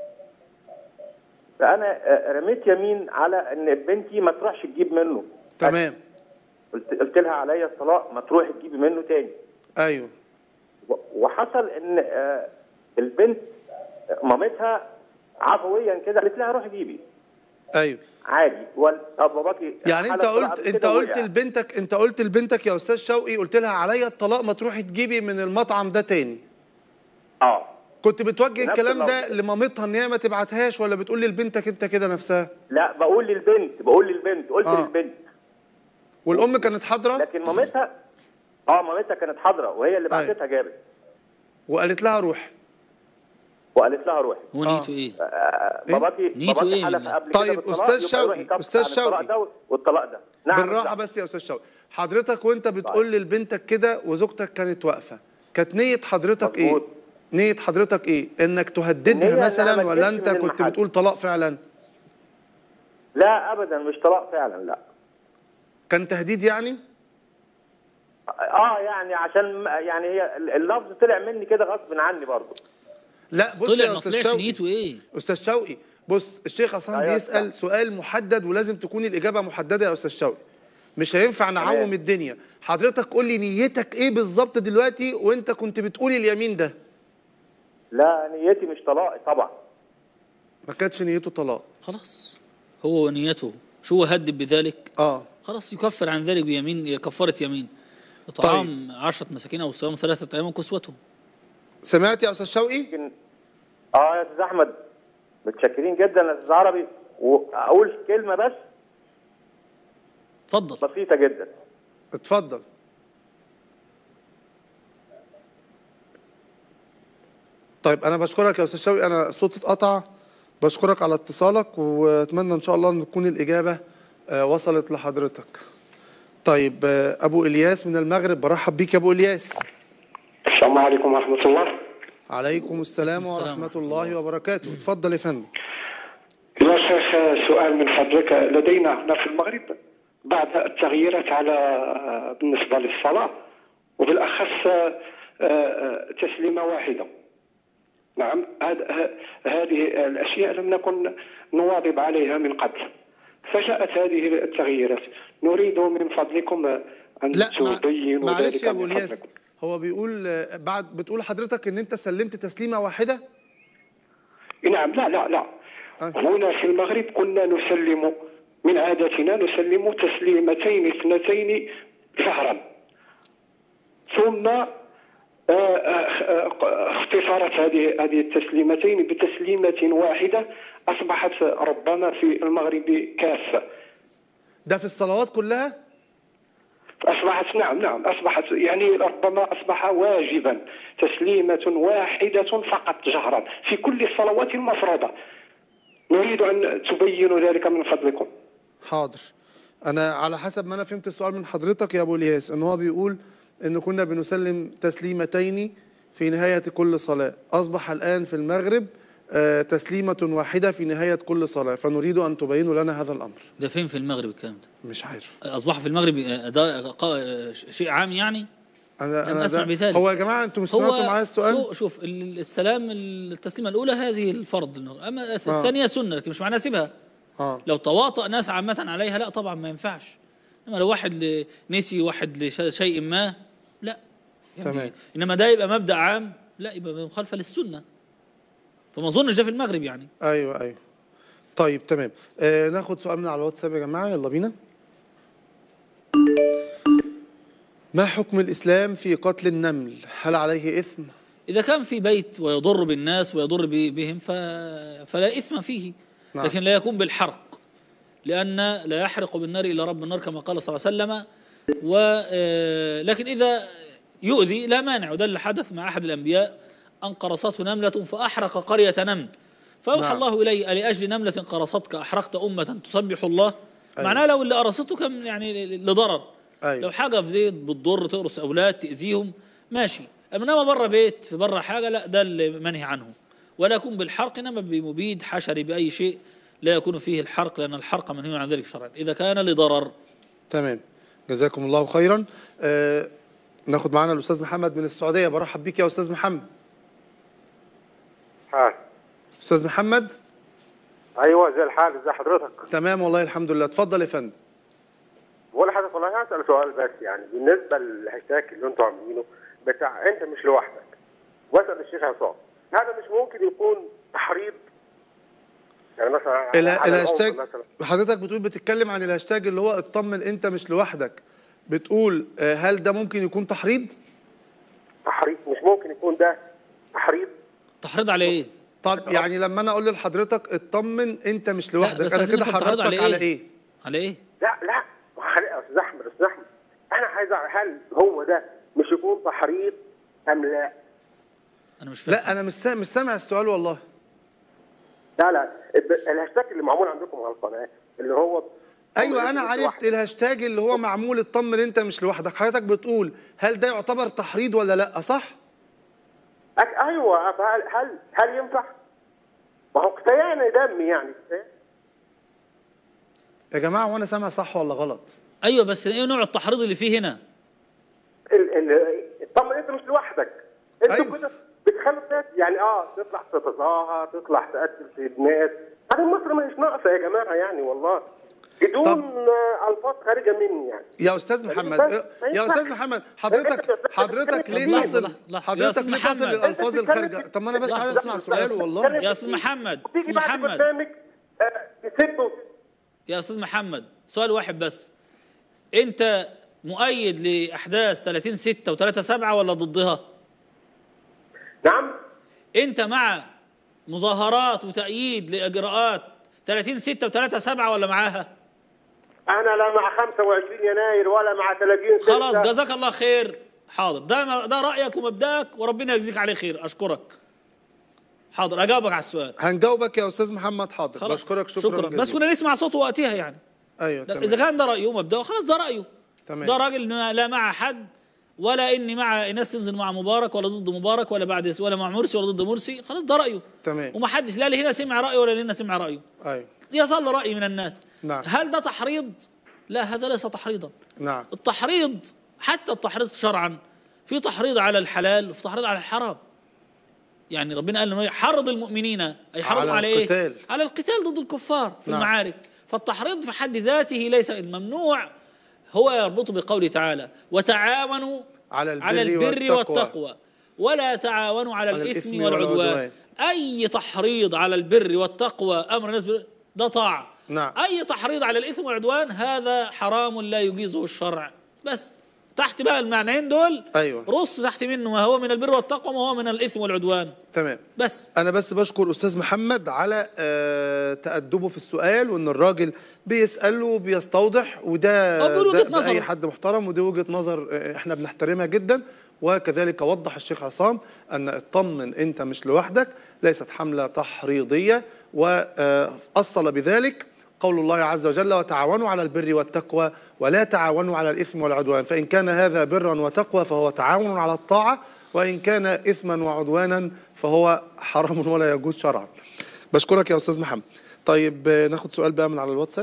فانا آه، رميت يمين على ان بنتي ما تروحش تجيب منه تمام قلت قلت لها عليا الطلاق ما تروحي تجيبي منه تاني ايوه و- وحصل ان آه، البنت آه، مامتها عفويا كده قالت لها روحي جيبي ايوه عادي وال- آه، باباكي يعني انت حالة طلاق قلت قبل انت كده قلت وقع. لبنتك انت قلت لبنتك يا استاذ شوقي قلت لها عليا الطلاق ما تروحي تجيبي من المطعم ده تاني. اه كنت بتوجه نفس الكلام ده اللفظ. لمامتها ان هي ما تبعتهاش ولا بتقول لبنتك انت كده نفسها؟ لا بقول للبنت بقول للبنت قلت آه. للبنت والام كانت حاضره لكن مامتها اه مامتها كانت حاضره وهي اللي أيوة. بعتتها جابت وقالت لها روح. وقالت لها روحي هو آه. نيته ايه؟ آه، إيه؟ باباكي نيته باباكي إيه حلف بالله؟ قبل طيب، كده بالطلاق، أستاذ يبقى يروح شوقي، يكفر أستاذ عن الطلاق شوقي. ده والطلاق ده نعم بالراحه بالله. بس يا استاذ شوقي حضرتك وانت بتقول لبنتك كده وزوجتك كانت واقفه كانت نيه حضرتك ايه مظبوط. نيه حضرتك ايه انك النية تهددها إنها مثلا ما ولا تجيبش انت من كنت المحل. بتقول طلاق فعلا لا ابدا مش طلاق فعلا لا كان تهديد يعني اه يعني عشان ما- يعني هي اللفظ طلع مني كده غصب عني برضه لا بص طلع يا ما استاذ طلعش شوقي نيته ايه؟ استاذ شوقي بص الشيخ عصام أيوة بيسال صح. سؤال محدد ولازم تكون الاجابه محدده يا استاذ شوقي مش هينفع نعوم تمام. الدنيا حضرتك قول لي نيتك ايه بالظبط دلوقتي وانت كنت بتقول اليمين ده لا نيتي مش طلاق طبعا ما كانتش نيته طلاق خلاص هو ونيته شو هو هدد بذلك اه خلاص يكفر عن ذلك بيمين كفارة يمين إطعام عشرة مساكين أو صيام ثلاثة أيام كسوتهم سمعت يا استاذ شوقي يمكن اه يا استاذ احمد متشكرين جدا يا استاذ عربي واقول كلمه بس اتفضل بسيطه جدا اتفضل طيب انا بشكرك يا استاذ شوقي انا صوتي اتقطع بشكرك على اتصالك واتمنى ان شاء الله ان تكون الاجابه آه، وصلت لحضرتك طيب آه، ابو الياس من المغرب برحب بيك يا ابو الياس السلام عليكم ورحمة الله عليكم السلام السلام ورحمه ورحمة الله وبركاته اتفضل يا فندم يا شيخ سؤال من فضلك لدينا هنا في المغرب بعض التغييرات على بالنسبه للصلاه وبالاخص آه، آه، تسليمه واحده نعم هذا- ه- هذه الاشياء لم نكن نواظب عليها من قبل فجاءت هذه التغييرات نريد من فضلكم ان لا مع- تبينوا معلش ذلك يا ابو من الياس فضلكم هو بيقول آه، بعد بتقول حضرتك ان انت سلمت تسليمه واحده نعم لا لا لا طيب. هنا في المغرب كنا نسلم من عادتنا نسلم تسليمتين اثنتين شهرا ثم آه، آه، آه، اختصرت هذه هذه التسليمتين بتسليمة واحدة أصبحت ربما في المغرب كافة ده في الصلوات كلها أصبحت نعم نعم أصبحت يعني ربما أصبح واجبا تسليمة واحدة فقط جهرا في كل الصلوات المفروضة نريد أن تبينوا ذلك من فضلكم حاضر انا على حسب ما انا فهمت السؤال من حضرتك يا ابو الياس ان هو بيقول ان كنا بنسلم تسليمتين في نهايه كل صلاه اصبح الان في المغرب آه، تسليمه واحده في نهايه كل صلاه فنريد ان تبينوا لنا هذا الامر ده فين في المغرب الكلام ده مش عارف اصبح في المغرب آه، ده قا- شيء عام يعني انا لم انا أسمع ده- بذلك. هو يا جماعه انتم مش سمعتوا معايا السؤال شو- شوف ال- السلام التسليمه الاولى هذه الفرض اما الثانيه سنه لكن مش معناها سيبها اه لو تواطأ ناس عامة عليها لا طبعا ما ينفعش انما لو واحد ل- نسي واحد لشيء ما لا يعني تمام. انما ده يبقى مبدأ عام لا يبقى مخالفة للسنة فما اظنش ده في المغرب يعني ايوه ايوه طيب تمام آه ناخد سؤال من على الواتساب يا جماعه يلا بينا ما حكم الاسلام في قتل النمل هل عليه اثم إذا كان في بيت ويضر بالناس ويضر ب- بهم ف... فلا إثم فيه نعم. لكن لا يكون بالحرق لأن لا يحرق بالنار إلا رب النار كما قال صلى الله عليه وسلم و... آه، لكن إذا يؤذي لا مانع وده اللي حدث مع أحد الأنبياء أن قرصته نملة فأحرق قرية نمل فأوحى نعم. الله إليه ألأجل نملة قرصتك أحرقت أمة تسبح الله معناه لو اللي قرصته كان يعني لضرر أيوة. لو حاجه في زيت بتضر تقرص اولاد تاذيهم ماشي انما بره بيت في بره حاجه لا ده اللي منهي عنه ولا يكون بالحرق انما بمبيد حشري باي شيء لا يكون فيه الحرق لان الحرق منهي عن ذلك شرعا اذا كان لضرر تمام جزاكم الله خيرا آه ناخد معانا الاستاذ محمد من السعوديه برحب بيك يا استاذ محمد حال استاذ محمد ايوه زي الحال ازي حضرتك تمام والله الحمد لله اتفضل يا فندم ولا حضرتك والله هسال سؤال بس يعني بالنسبه للهاشتاج اللي انتوا عاملينه بتاع انت مش لوحدك واسال الشيخ عصام هذا مش ممكن يكون تحريض يعني مثلا على- ال- على الهاشتاج العنف مثلا حضرتك بتقول بتتكلم عن الهاشتاج اللي هو اطمن انت مش لوحدك بتقول آه، هل ده ممكن يكون تحريض تحريض مش ممكن يكون ده تحريض تحريض على ايه؟ طب يعني لما انا اقول لحضرتك اطمن انت مش لوحدك بس انا عايزين كده نفهم تحريض حرضتك على على إيه؟ ايه على ايه؟ لا لا خلي- يا استاذ احمد استاذ احمد انا عايز اعرف هل هو ده مش يكون تحريض ام لا؟ انا مش فاهم لا انا مش سامع مش سامع السؤال والله لا لا الب- الهاشتاج اللي معمول عندكم على القناه اللي هو ايوه انا عرفت الهاشتاج اللي هو معمول اطمن انت مش لوحدك حضرتك بتقول هل ده يعتبر تحريض ولا لا صح أك- ايوه هل هل هل ينفع؟ ما هو كفايه دم يعني كفاية. يا جماعه وانا سامع صح ولا غلط ايوه بس ايه نوع التحريض اللي فيه هنا؟ ال ال طبعا انت مش لوحدك انتوا أيوة. كده بتخلوا الناس يعني اه تطلع تتظاهر تطلع تقتل في الناس هذه مصر مش ناقصه يا جماعه يعني والله بدون طب. آه، الفاظ خارجه مني يعني يا استاذ محمد ينفع- ما يا ينفعش. استاذ محمد حضرتك حضرتك ليه لحظة، تصل لحظة، لحظة. يا حضرتك أستاذ ليه تصل محمد. للالفاظ أنت بتتكلم الخارجه في- طب ما انا بس لحظة، عايز اسمع لحظة. سؤاله والله يا استاذ محمد تيجي استاذ بعد محمد برنامج آه، تسبه يا استاذ محمد سؤال واحد بس انت مؤيد لاحداث 30 6 و3 7 ولا ضدها؟ نعم انت مع مظاهرات وتأييد لإجراءات 30 6 و3 7 ولا معاها؟ انا لا مع 25 يناير ولا مع 30 ستة. خلاص جزاك الله خير حاضر ده ده رأيك ومبدأك وربنا يجزيك عليه خير أشكرك حاضر أجاوبك على السؤال هنجاوبك يا استاذ محمد حاضر خلاص بشكرك شكرا, شكرا بس جزيلا. كنا نسمع صوته وقتها يعني ايوه لا، تمام إذا كان ده رأيه ومبدأه خلاص ده رأيه تمام. ده راجل ما- لا مع حد ولا إني مع ناس تنزل مع مبارك ولا ضد مبارك ولا بعد ولا مع مرسي ولا ضد مرسي خلاص ده رأيه تمام وما حدش لا اللي هنا سمع رأيه ولا اللي هنا سمع رأيه ايوه يظل رأي من الناس نعم. هل ده تحريض لا هذا ليس تحريضا نعم التحريض حتى التحريض شرعا في تحريض على الحلال وفي تحريض على الحرام يعني ربنا قال انه حرض المؤمنين اي حرض على على, ايه القتال. على القتال ضد الكفار في نعم. المعارك فالتحريض في حد ذاته ليس الممنوع هو يربط بقوله تعالى وتعاونوا على البر, على البر والتقوى. والتقوى ولا تعاونوا على, على الإثم, الإثم والعدوان. والعدوان. أي تحريض على البر والتقوى أمر الناس بال- ده طاعة نعم. أي تحريض على الإثم والعدوان هذا حرام لا يجيزه الشرع بس تحت بقى المعنيين دول أيوة. رص تحت منه ما هو من البر والتقوى وما هو من الإثم والعدوان تمام بس انا بس بشكر استاذ محمد على آه، تأدبه في السؤال وان الراجل بيسأل وبيستوضح وده هو بيقول وجهة ده- ده نظره. اي حد محترم ودي وجهة نظر آه، احنا بنحترمها جدا وكذلك وضح الشيخ عصام ان اطمن انت مش لوحدك ليست حملة تحريضية واصل بذلك قول الله عز وجل وتعاونوا على البر والتقوى ولا تعاونوا على الإثم والعدوان فإن كان هذا برا وتقوى فهو تعاون على الطاعة وإن كان إثما وعدوانا فهو حرام ولا يجوز شرعا بشكرك يا أستاذ محمد طيب آه، ناخد سؤال بقى من على الواتساب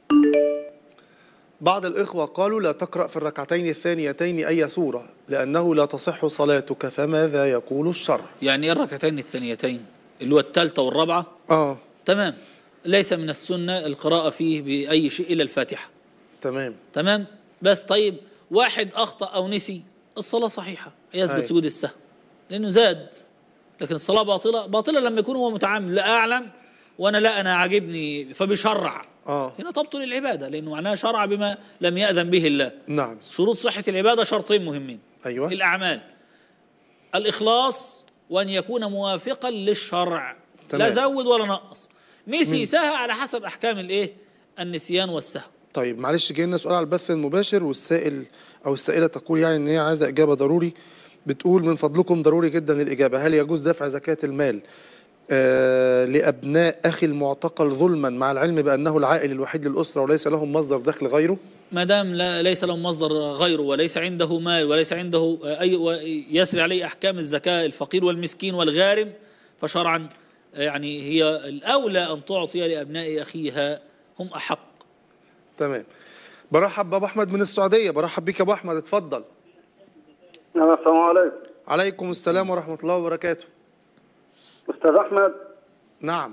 بعض الإخوة قالوا لا تقرأ في الركعتين الثانيتين أي سورة لأنه لا تصح صلاتك فماذا يقول الشرع يعني إيه الركعتين الثانيتين اللي هو الثالثة والرابعة آه تمام ليس من السنة القراءة فيه بأي شيء إلا الفاتحة تمام تمام بس طيب واحد أخطأ أو نسي الصلاة صحيحة يسجد أيوة. سجود السهو لأنه زاد لكن الصلاة باطلة باطلة لما يكون هو متعمد لا أعلم وأنا لا أنا عاجبني فبيشرع آه هنا تبطل العبادة لأنه معناها شرع بما لم يأذن به الله نعم شروط صحة العبادة شرطين مهمين أيوة الأعمال الإخلاص وأن يكون موافقا للشرع تمام. لا زود ولا نقص نسي سهى على حسب أحكام الإيه النسيان والسهو طيب معلش جاي لنا سؤال على البث المباشر والسائل او السائله تقول يعني ان هي عايزه اجابه ضروري بتقول من فضلكم ضروري جدا الاجابه هل يجوز دفع زكاه المال آه لابناء اخي المعتقل ظلما مع العلم بانه العائل الوحيد للاسره وليس لهم مصدر دخل غيره ما دام لا ليس له مصدر غيره وليس عنده مال وليس عنده أي يسري عليه أحكام الزكاة الفقير والمسكين والغارم فشرعا يعني هي الأولى أن تعطي لأبناء أخيها هم أحق تمام برحب بابو احمد من السعوديه برحب بيك يا ابو احمد اتفضل السلام عليكم عليكم السلام ورحمه الله وبركاته استاذ احمد نعم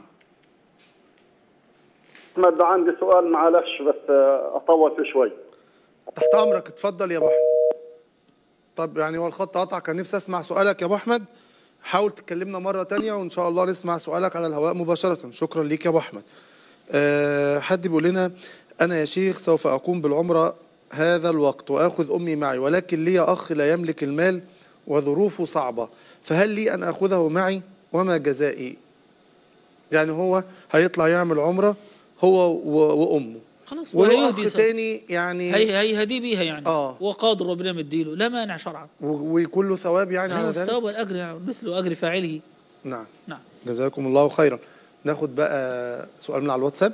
احمد عندي سؤال معلش بس آه، اطول فيه شوي تحت امرك اتفضل يا ابو احمد طب يعني هو الخط قطع كان نفسي اسمع سؤالك يا ابو احمد حاول تكلمنا مره تانية وان شاء الله نسمع سؤالك على الهواء مباشره شكرا ليك يا ابو احمد أه حد بيقول لنا انا يا شيخ سوف اقوم بالعمره هذا الوقت واخذ امي معي ولكن لي اخ لا يملك المال وظروفه صعبه فهل لي ان اخذه معي وما جزائي يعني هو هيطلع يعمل عمره هو و- وامه خلاص وله وهيهدي اخ سبب. تاني يعني هي هي هدي بيها يعني آه. وقادر ربنا مديله لا مانع شرعا و- ويكون له ثواب يعني على له ذلك الثواب والأجر يعني مثل أجر فاعله نعم نعم جزاكم الله خيرا ناخد بقى سؤال من على الواتساب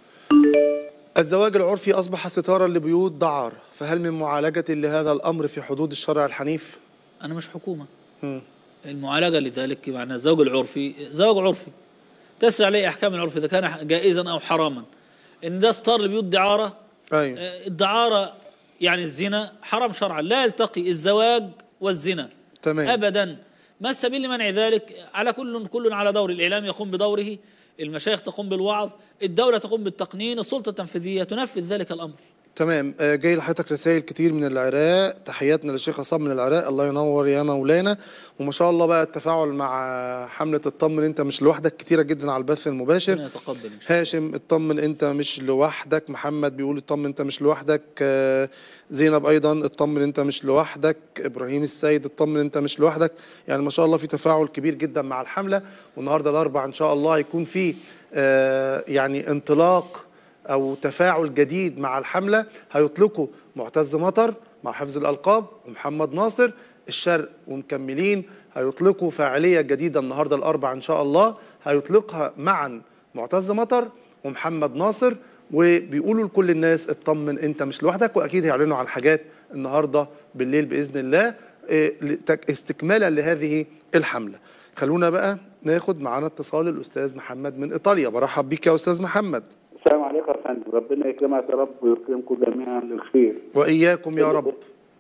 الزواج العرفي أصبح ستارا لبيوت دعارة فهل من معالجة لهذا الأمر في حدود الشرع الحنيف؟ أنا مش حكومة مم. المعالجة لذلك معنى الزواج العرفي زواج عرفي تسري عليه أحكام العرف إذا كان جائزا أو حراما إن ده ستار لبيوت دعارة أيوة آه، الدعارة يعني الزنا حرام شرعا لا يلتقي الزواج والزنا تمام ابدا ما السبيل لمنع ذلك على كل كل على دور الاعلام يقوم بدوره المشايخ تقوم بالوعظ الدوله تقوم بالتقنين السلطه التنفيذيه تنفذ ذلك الامر تمام آه، جاي لحضرتك رسائل كتير من العراق تحياتنا للشيخ عصام من العراق الله ينور يا مولانا وما شاء الله بقى التفاعل مع حملة اطمن انت مش لوحدك كتيرة جدا على البث المباشر ربنا يتقبل ان شاء هاشم اطمن انت مش لوحدك محمد بيقول اطمن انت مش لوحدك آه، زينب ايضا اطمن انت مش لوحدك ابراهيم السيد اطمن انت مش لوحدك يعني ما شاء الله في تفاعل كبير جدا مع الحمله والنهارده الاربع ان شاء الله هيكون في آه، يعني انطلاق او تفاعل جديد مع الحمله هيطلقوا معتز مطر مع حفظ الالقاب ومحمد ناصر الشرق ومكملين هيطلقوا فاعليه جديده النهارده الاربع ان شاء الله هيطلقها معا معتز مطر ومحمد ناصر وبيقولوا لكل الناس اطمن انت مش لوحدك واكيد هيعلنوا عن حاجات النهارده بالليل باذن الله إيه، لتك- استكمالا لهذه الحمله خلونا بقى ناخد معانا اتصال الاستاذ محمد من ايطاليا برحب بيك يا استاذ محمد السلام عليكم ورحمة فندم ربنا يكرمك يا رب ويكرمكم جميعا للخير واياكم يا رب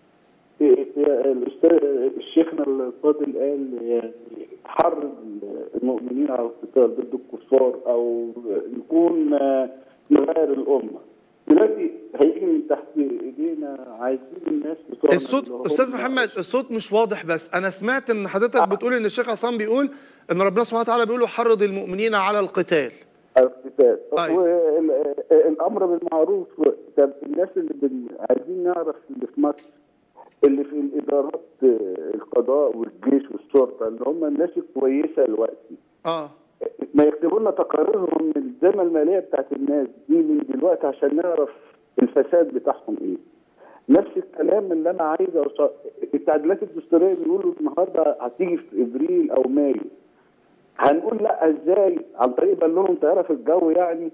الاستاذ الشيخنا الفاضل قال يعني حرض المؤمنين على القتال ضد الكفار او يكون آه، نغير الامه دلوقتي هيجي من تحت ايدينا عايزين الناس بتوعنا اللي الصوت هم- استاذ محمد الصوت مش واضح بس انا سمعت ان حضرتك بتقول ان الشيخ عصام بيقول ان ربنا سبحانه وتعالى بيقول حرض المؤمنين على القتال القتال أيوة. والامر بالمعروف طب الناس اللي بن... عايزين نعرف اللي في مصر اللي في الادارات آه، القضاء والجيش والشرطه اللي هم الناس الكويسه دلوقتي اه ما يكتبوا لنا تقاريرهم من الذمه الماليه بتاعت الناس دي من دلوقتي عشان نعرف الفساد بتاعهم ايه. نفس الكلام اللي انا عايز أوصل التعديلات الدستوريه بيقولوا النهارده هتيجي في ابريل او مايو. هنقول لا ازاي؟ عن طريق بالون طياره في الجو يعني؟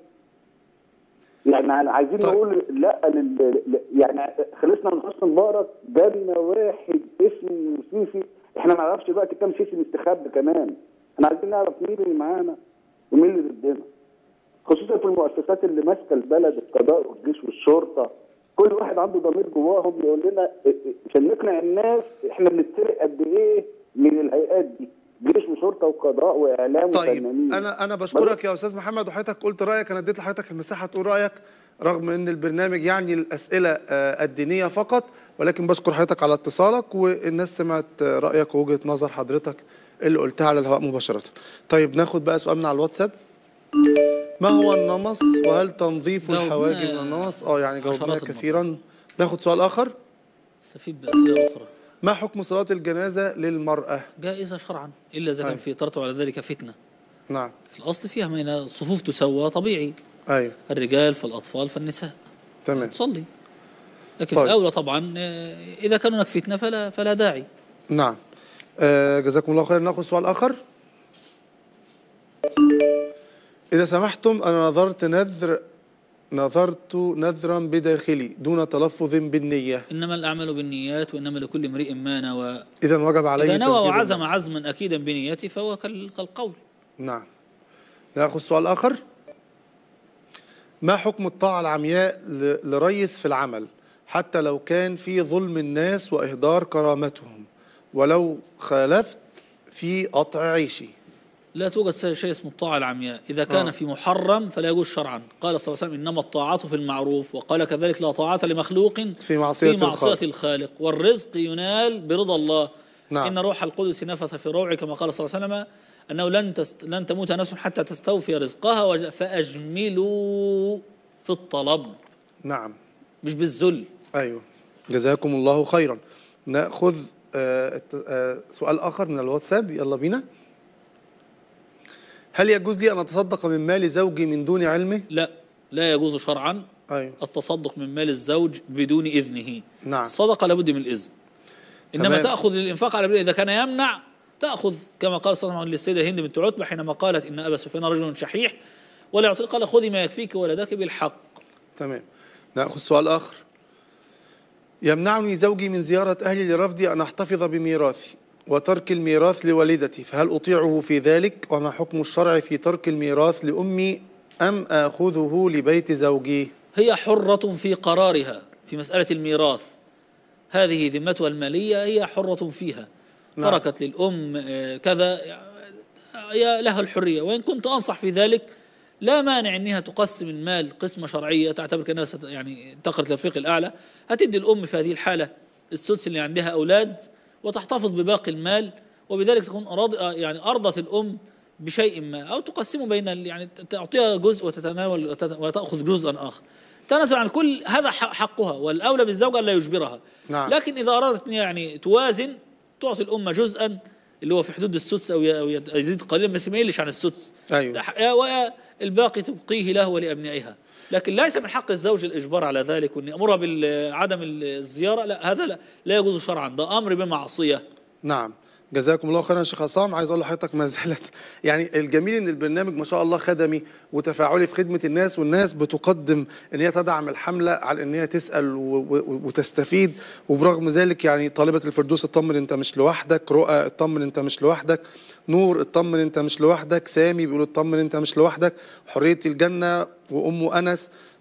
يعني عن- عايزين طيب. نقول لا لل... ل- يعني خلصنا من حسن مبارك جالنا واحد اسمه سيسي احنا ما نعرفش دلوقتي كام سيسي مستخبي كمان احنا عايزين نعرف مين اللي معانا ومين اللي ضدنا خصوصا في المؤسسات اللي ماسكه البلد القضاء والجيش والشرطه كل واحد عنده ضمير جواهم يقول لنا ا- ا- عشان نقنع الناس احنا بنتسرق قد ايه من الهيئات دي جيش وشرطه وقضاء واعلام طيب وفنانين انا انا بشكرك يا استاذ محمد وحضرتك قلت رايك انا اديت لحضرتك المساحه تقول رايك رغم ان البرنامج يعني الاسئله آه، الدينيه فقط ولكن بشكر حضرتك على اتصالك والناس سمعت آه، رايك ووجهه نظر حضرتك اللي قلتها على الهواء مباشره. طيب ناخد بقى سؤال من على الواتساب. ما هو النمص وهل تنظيف جاوبنا الحواجب من النمص؟ اه يعني جاوبنا عشرات المرات. كثيرا. ناخد سؤال اخر. استفيد بأسئلة أخرى ما حكم صلاه الجنازه للمراه؟ جائزة شرعا إلا إذا كان أيوة. في ترتب على ذلك فتنة نعم في الأصل فيها من الصفوف تسوى طبيعي ايوه الرجال فالأطفال فالنساء تمام تصلي لكن طيب. الأولى طبعا آه، إذا كان هناك فتنة فلا فلا داعي نعم آه جزاكم الله خير ناخذ سؤال آخر إذا سمحتم أنا نظرت نذر نظرت نذرا بداخلي دون تلفظ بالنية إنما الأعمال بالنيات وإنما لكل امرئ ما نوى إذا وجب علي إذا نوى تنفيذ وعزم النية. عزما أكيدا بنيته فهو كال- كالقول نعم ناخذ سؤال آخر ما حكم الطاعة العمياء ل- لريس في العمل حتى لو كان في ظلم الناس وإهدار كرامتهم ولو خالفت في قطع عيشي لا توجد شيء شيء اسمه الطاعة العمياء إذا كان آه. في محرم فلا يجوز شرعا قال صلى الله عليه وسلم إنما الطاعات في المعروف وقال كذلك لا طاعة لمخلوق في معصية في معصية الخالق. الخالق والرزق ينال برضا الله نعم. إن روح القدس نفث في روعي كما قال صلى الله عليه وسلم أنه لن تست... لن تموت نفس حتى تستوفي رزقها وج... فأجملوا في الطلب نعم مش بالذل أيوه جزاكم الله خيرا ناخذ آه، الت- آه، سؤال آخر من الواتساب يلا بينا هل يجوز لي أن أتصدق من مال زوجي من دون علمه؟ لا لا يجوز شرعا أيوه التصدق من مال الزوج بدون إذنه نعم الصدقة لابد من الإذن إنما تمام. تأخذ للإنفاق على إذا كان يمنع تأخذ كما قال صلى الله عليه وسلم للسيدة هند بنت عتبة حينما قالت إن أبا سفيان رجل شحيح ولا يعطي قال خذي ما يكفيك ولدك بالحق تمام ناخذ سؤال آخر يمنعني زوجي من زيارة أهلي لرفضي أن أحتفظ بميراثي وترك الميراث لوالدتي فهل أطيعه في ذلك وما حكم الشرع في ترك الميراث لأمي أم آخذه لبيت زوجي هي حرة في قرارها في مسألة الميراث هذه ذمتها المالية هي حرة فيها نعم. تركت للأم آه، كذا هي لها الحرية وإن كنت أنصح في ذلك لا مانع انها تقسم المال قسمه شرعيه تعتبر كانها ست- يعني انتقلت للفريق الاعلى هتدي الام في هذه الحاله السدس اللي عندها اولاد وتحتفظ بباقي المال وبذلك تكون أراض يعني ارضت الام بشيء ما او تقسمه بين ال- يعني تعطيها جزء وتتناول وتت- وتاخذ جزءا اخر تنازل عن كل هذا ح- حقها والاولى بالزوجه الا يجبرها نعم. لكن اذا ارادت إن يعني توازن تعطي الام جزءا اللي هو في حدود السدس او ي- أو يزيد قليلا بس ما يقلش عن السدس أيوه والباقي تبقيه له ولابنائها لكن ليس من حق الزوج الاجبار على ذلك وان يامرها بعدم الزياره لا هذا لا, لا يجوز شرعا ده امر بمعصيه نعم جزاكم الله خيرا يا شيخ عصام عايز اقول لحضرتك ما زالت يعني الجميل ان البرنامج ما شاء الله خدمي وتفاعلي في خدمه الناس والناس بتقدم ان هي تدعم الحمله على ان هي تسال و- و- وتستفيد وبرغم ذلك يعني طالبه الفردوس اطمن انت مش لوحدك رؤى اطمن انت مش لوحدك نور اطمن انت مش لوحدك سامي بيقول اطمن انت مش لوحدك حريه الجنه وام انس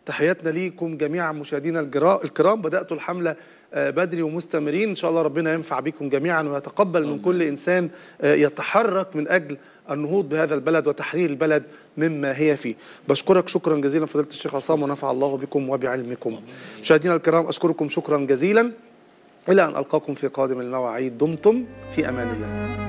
تحياتنا ليكم جميعا مشاهدينا الجرا- الكرام بداتوا الحمله آه، بدري ومستمرين ان شاء الله ربنا ينفع بكم جميعا ويتقبل من كل انسان آه، يتحرك من اجل النهوض بهذا البلد وتحرير البلد مما هي فيه بشكرك شكرا جزيلا فضيله الشيخ عصام ونفع الله بكم وبعلمكم مشاهدينا الكرام اشكركم شكرا جزيلا الى ان القاكم في قادم المواعيد دمتم في امان الله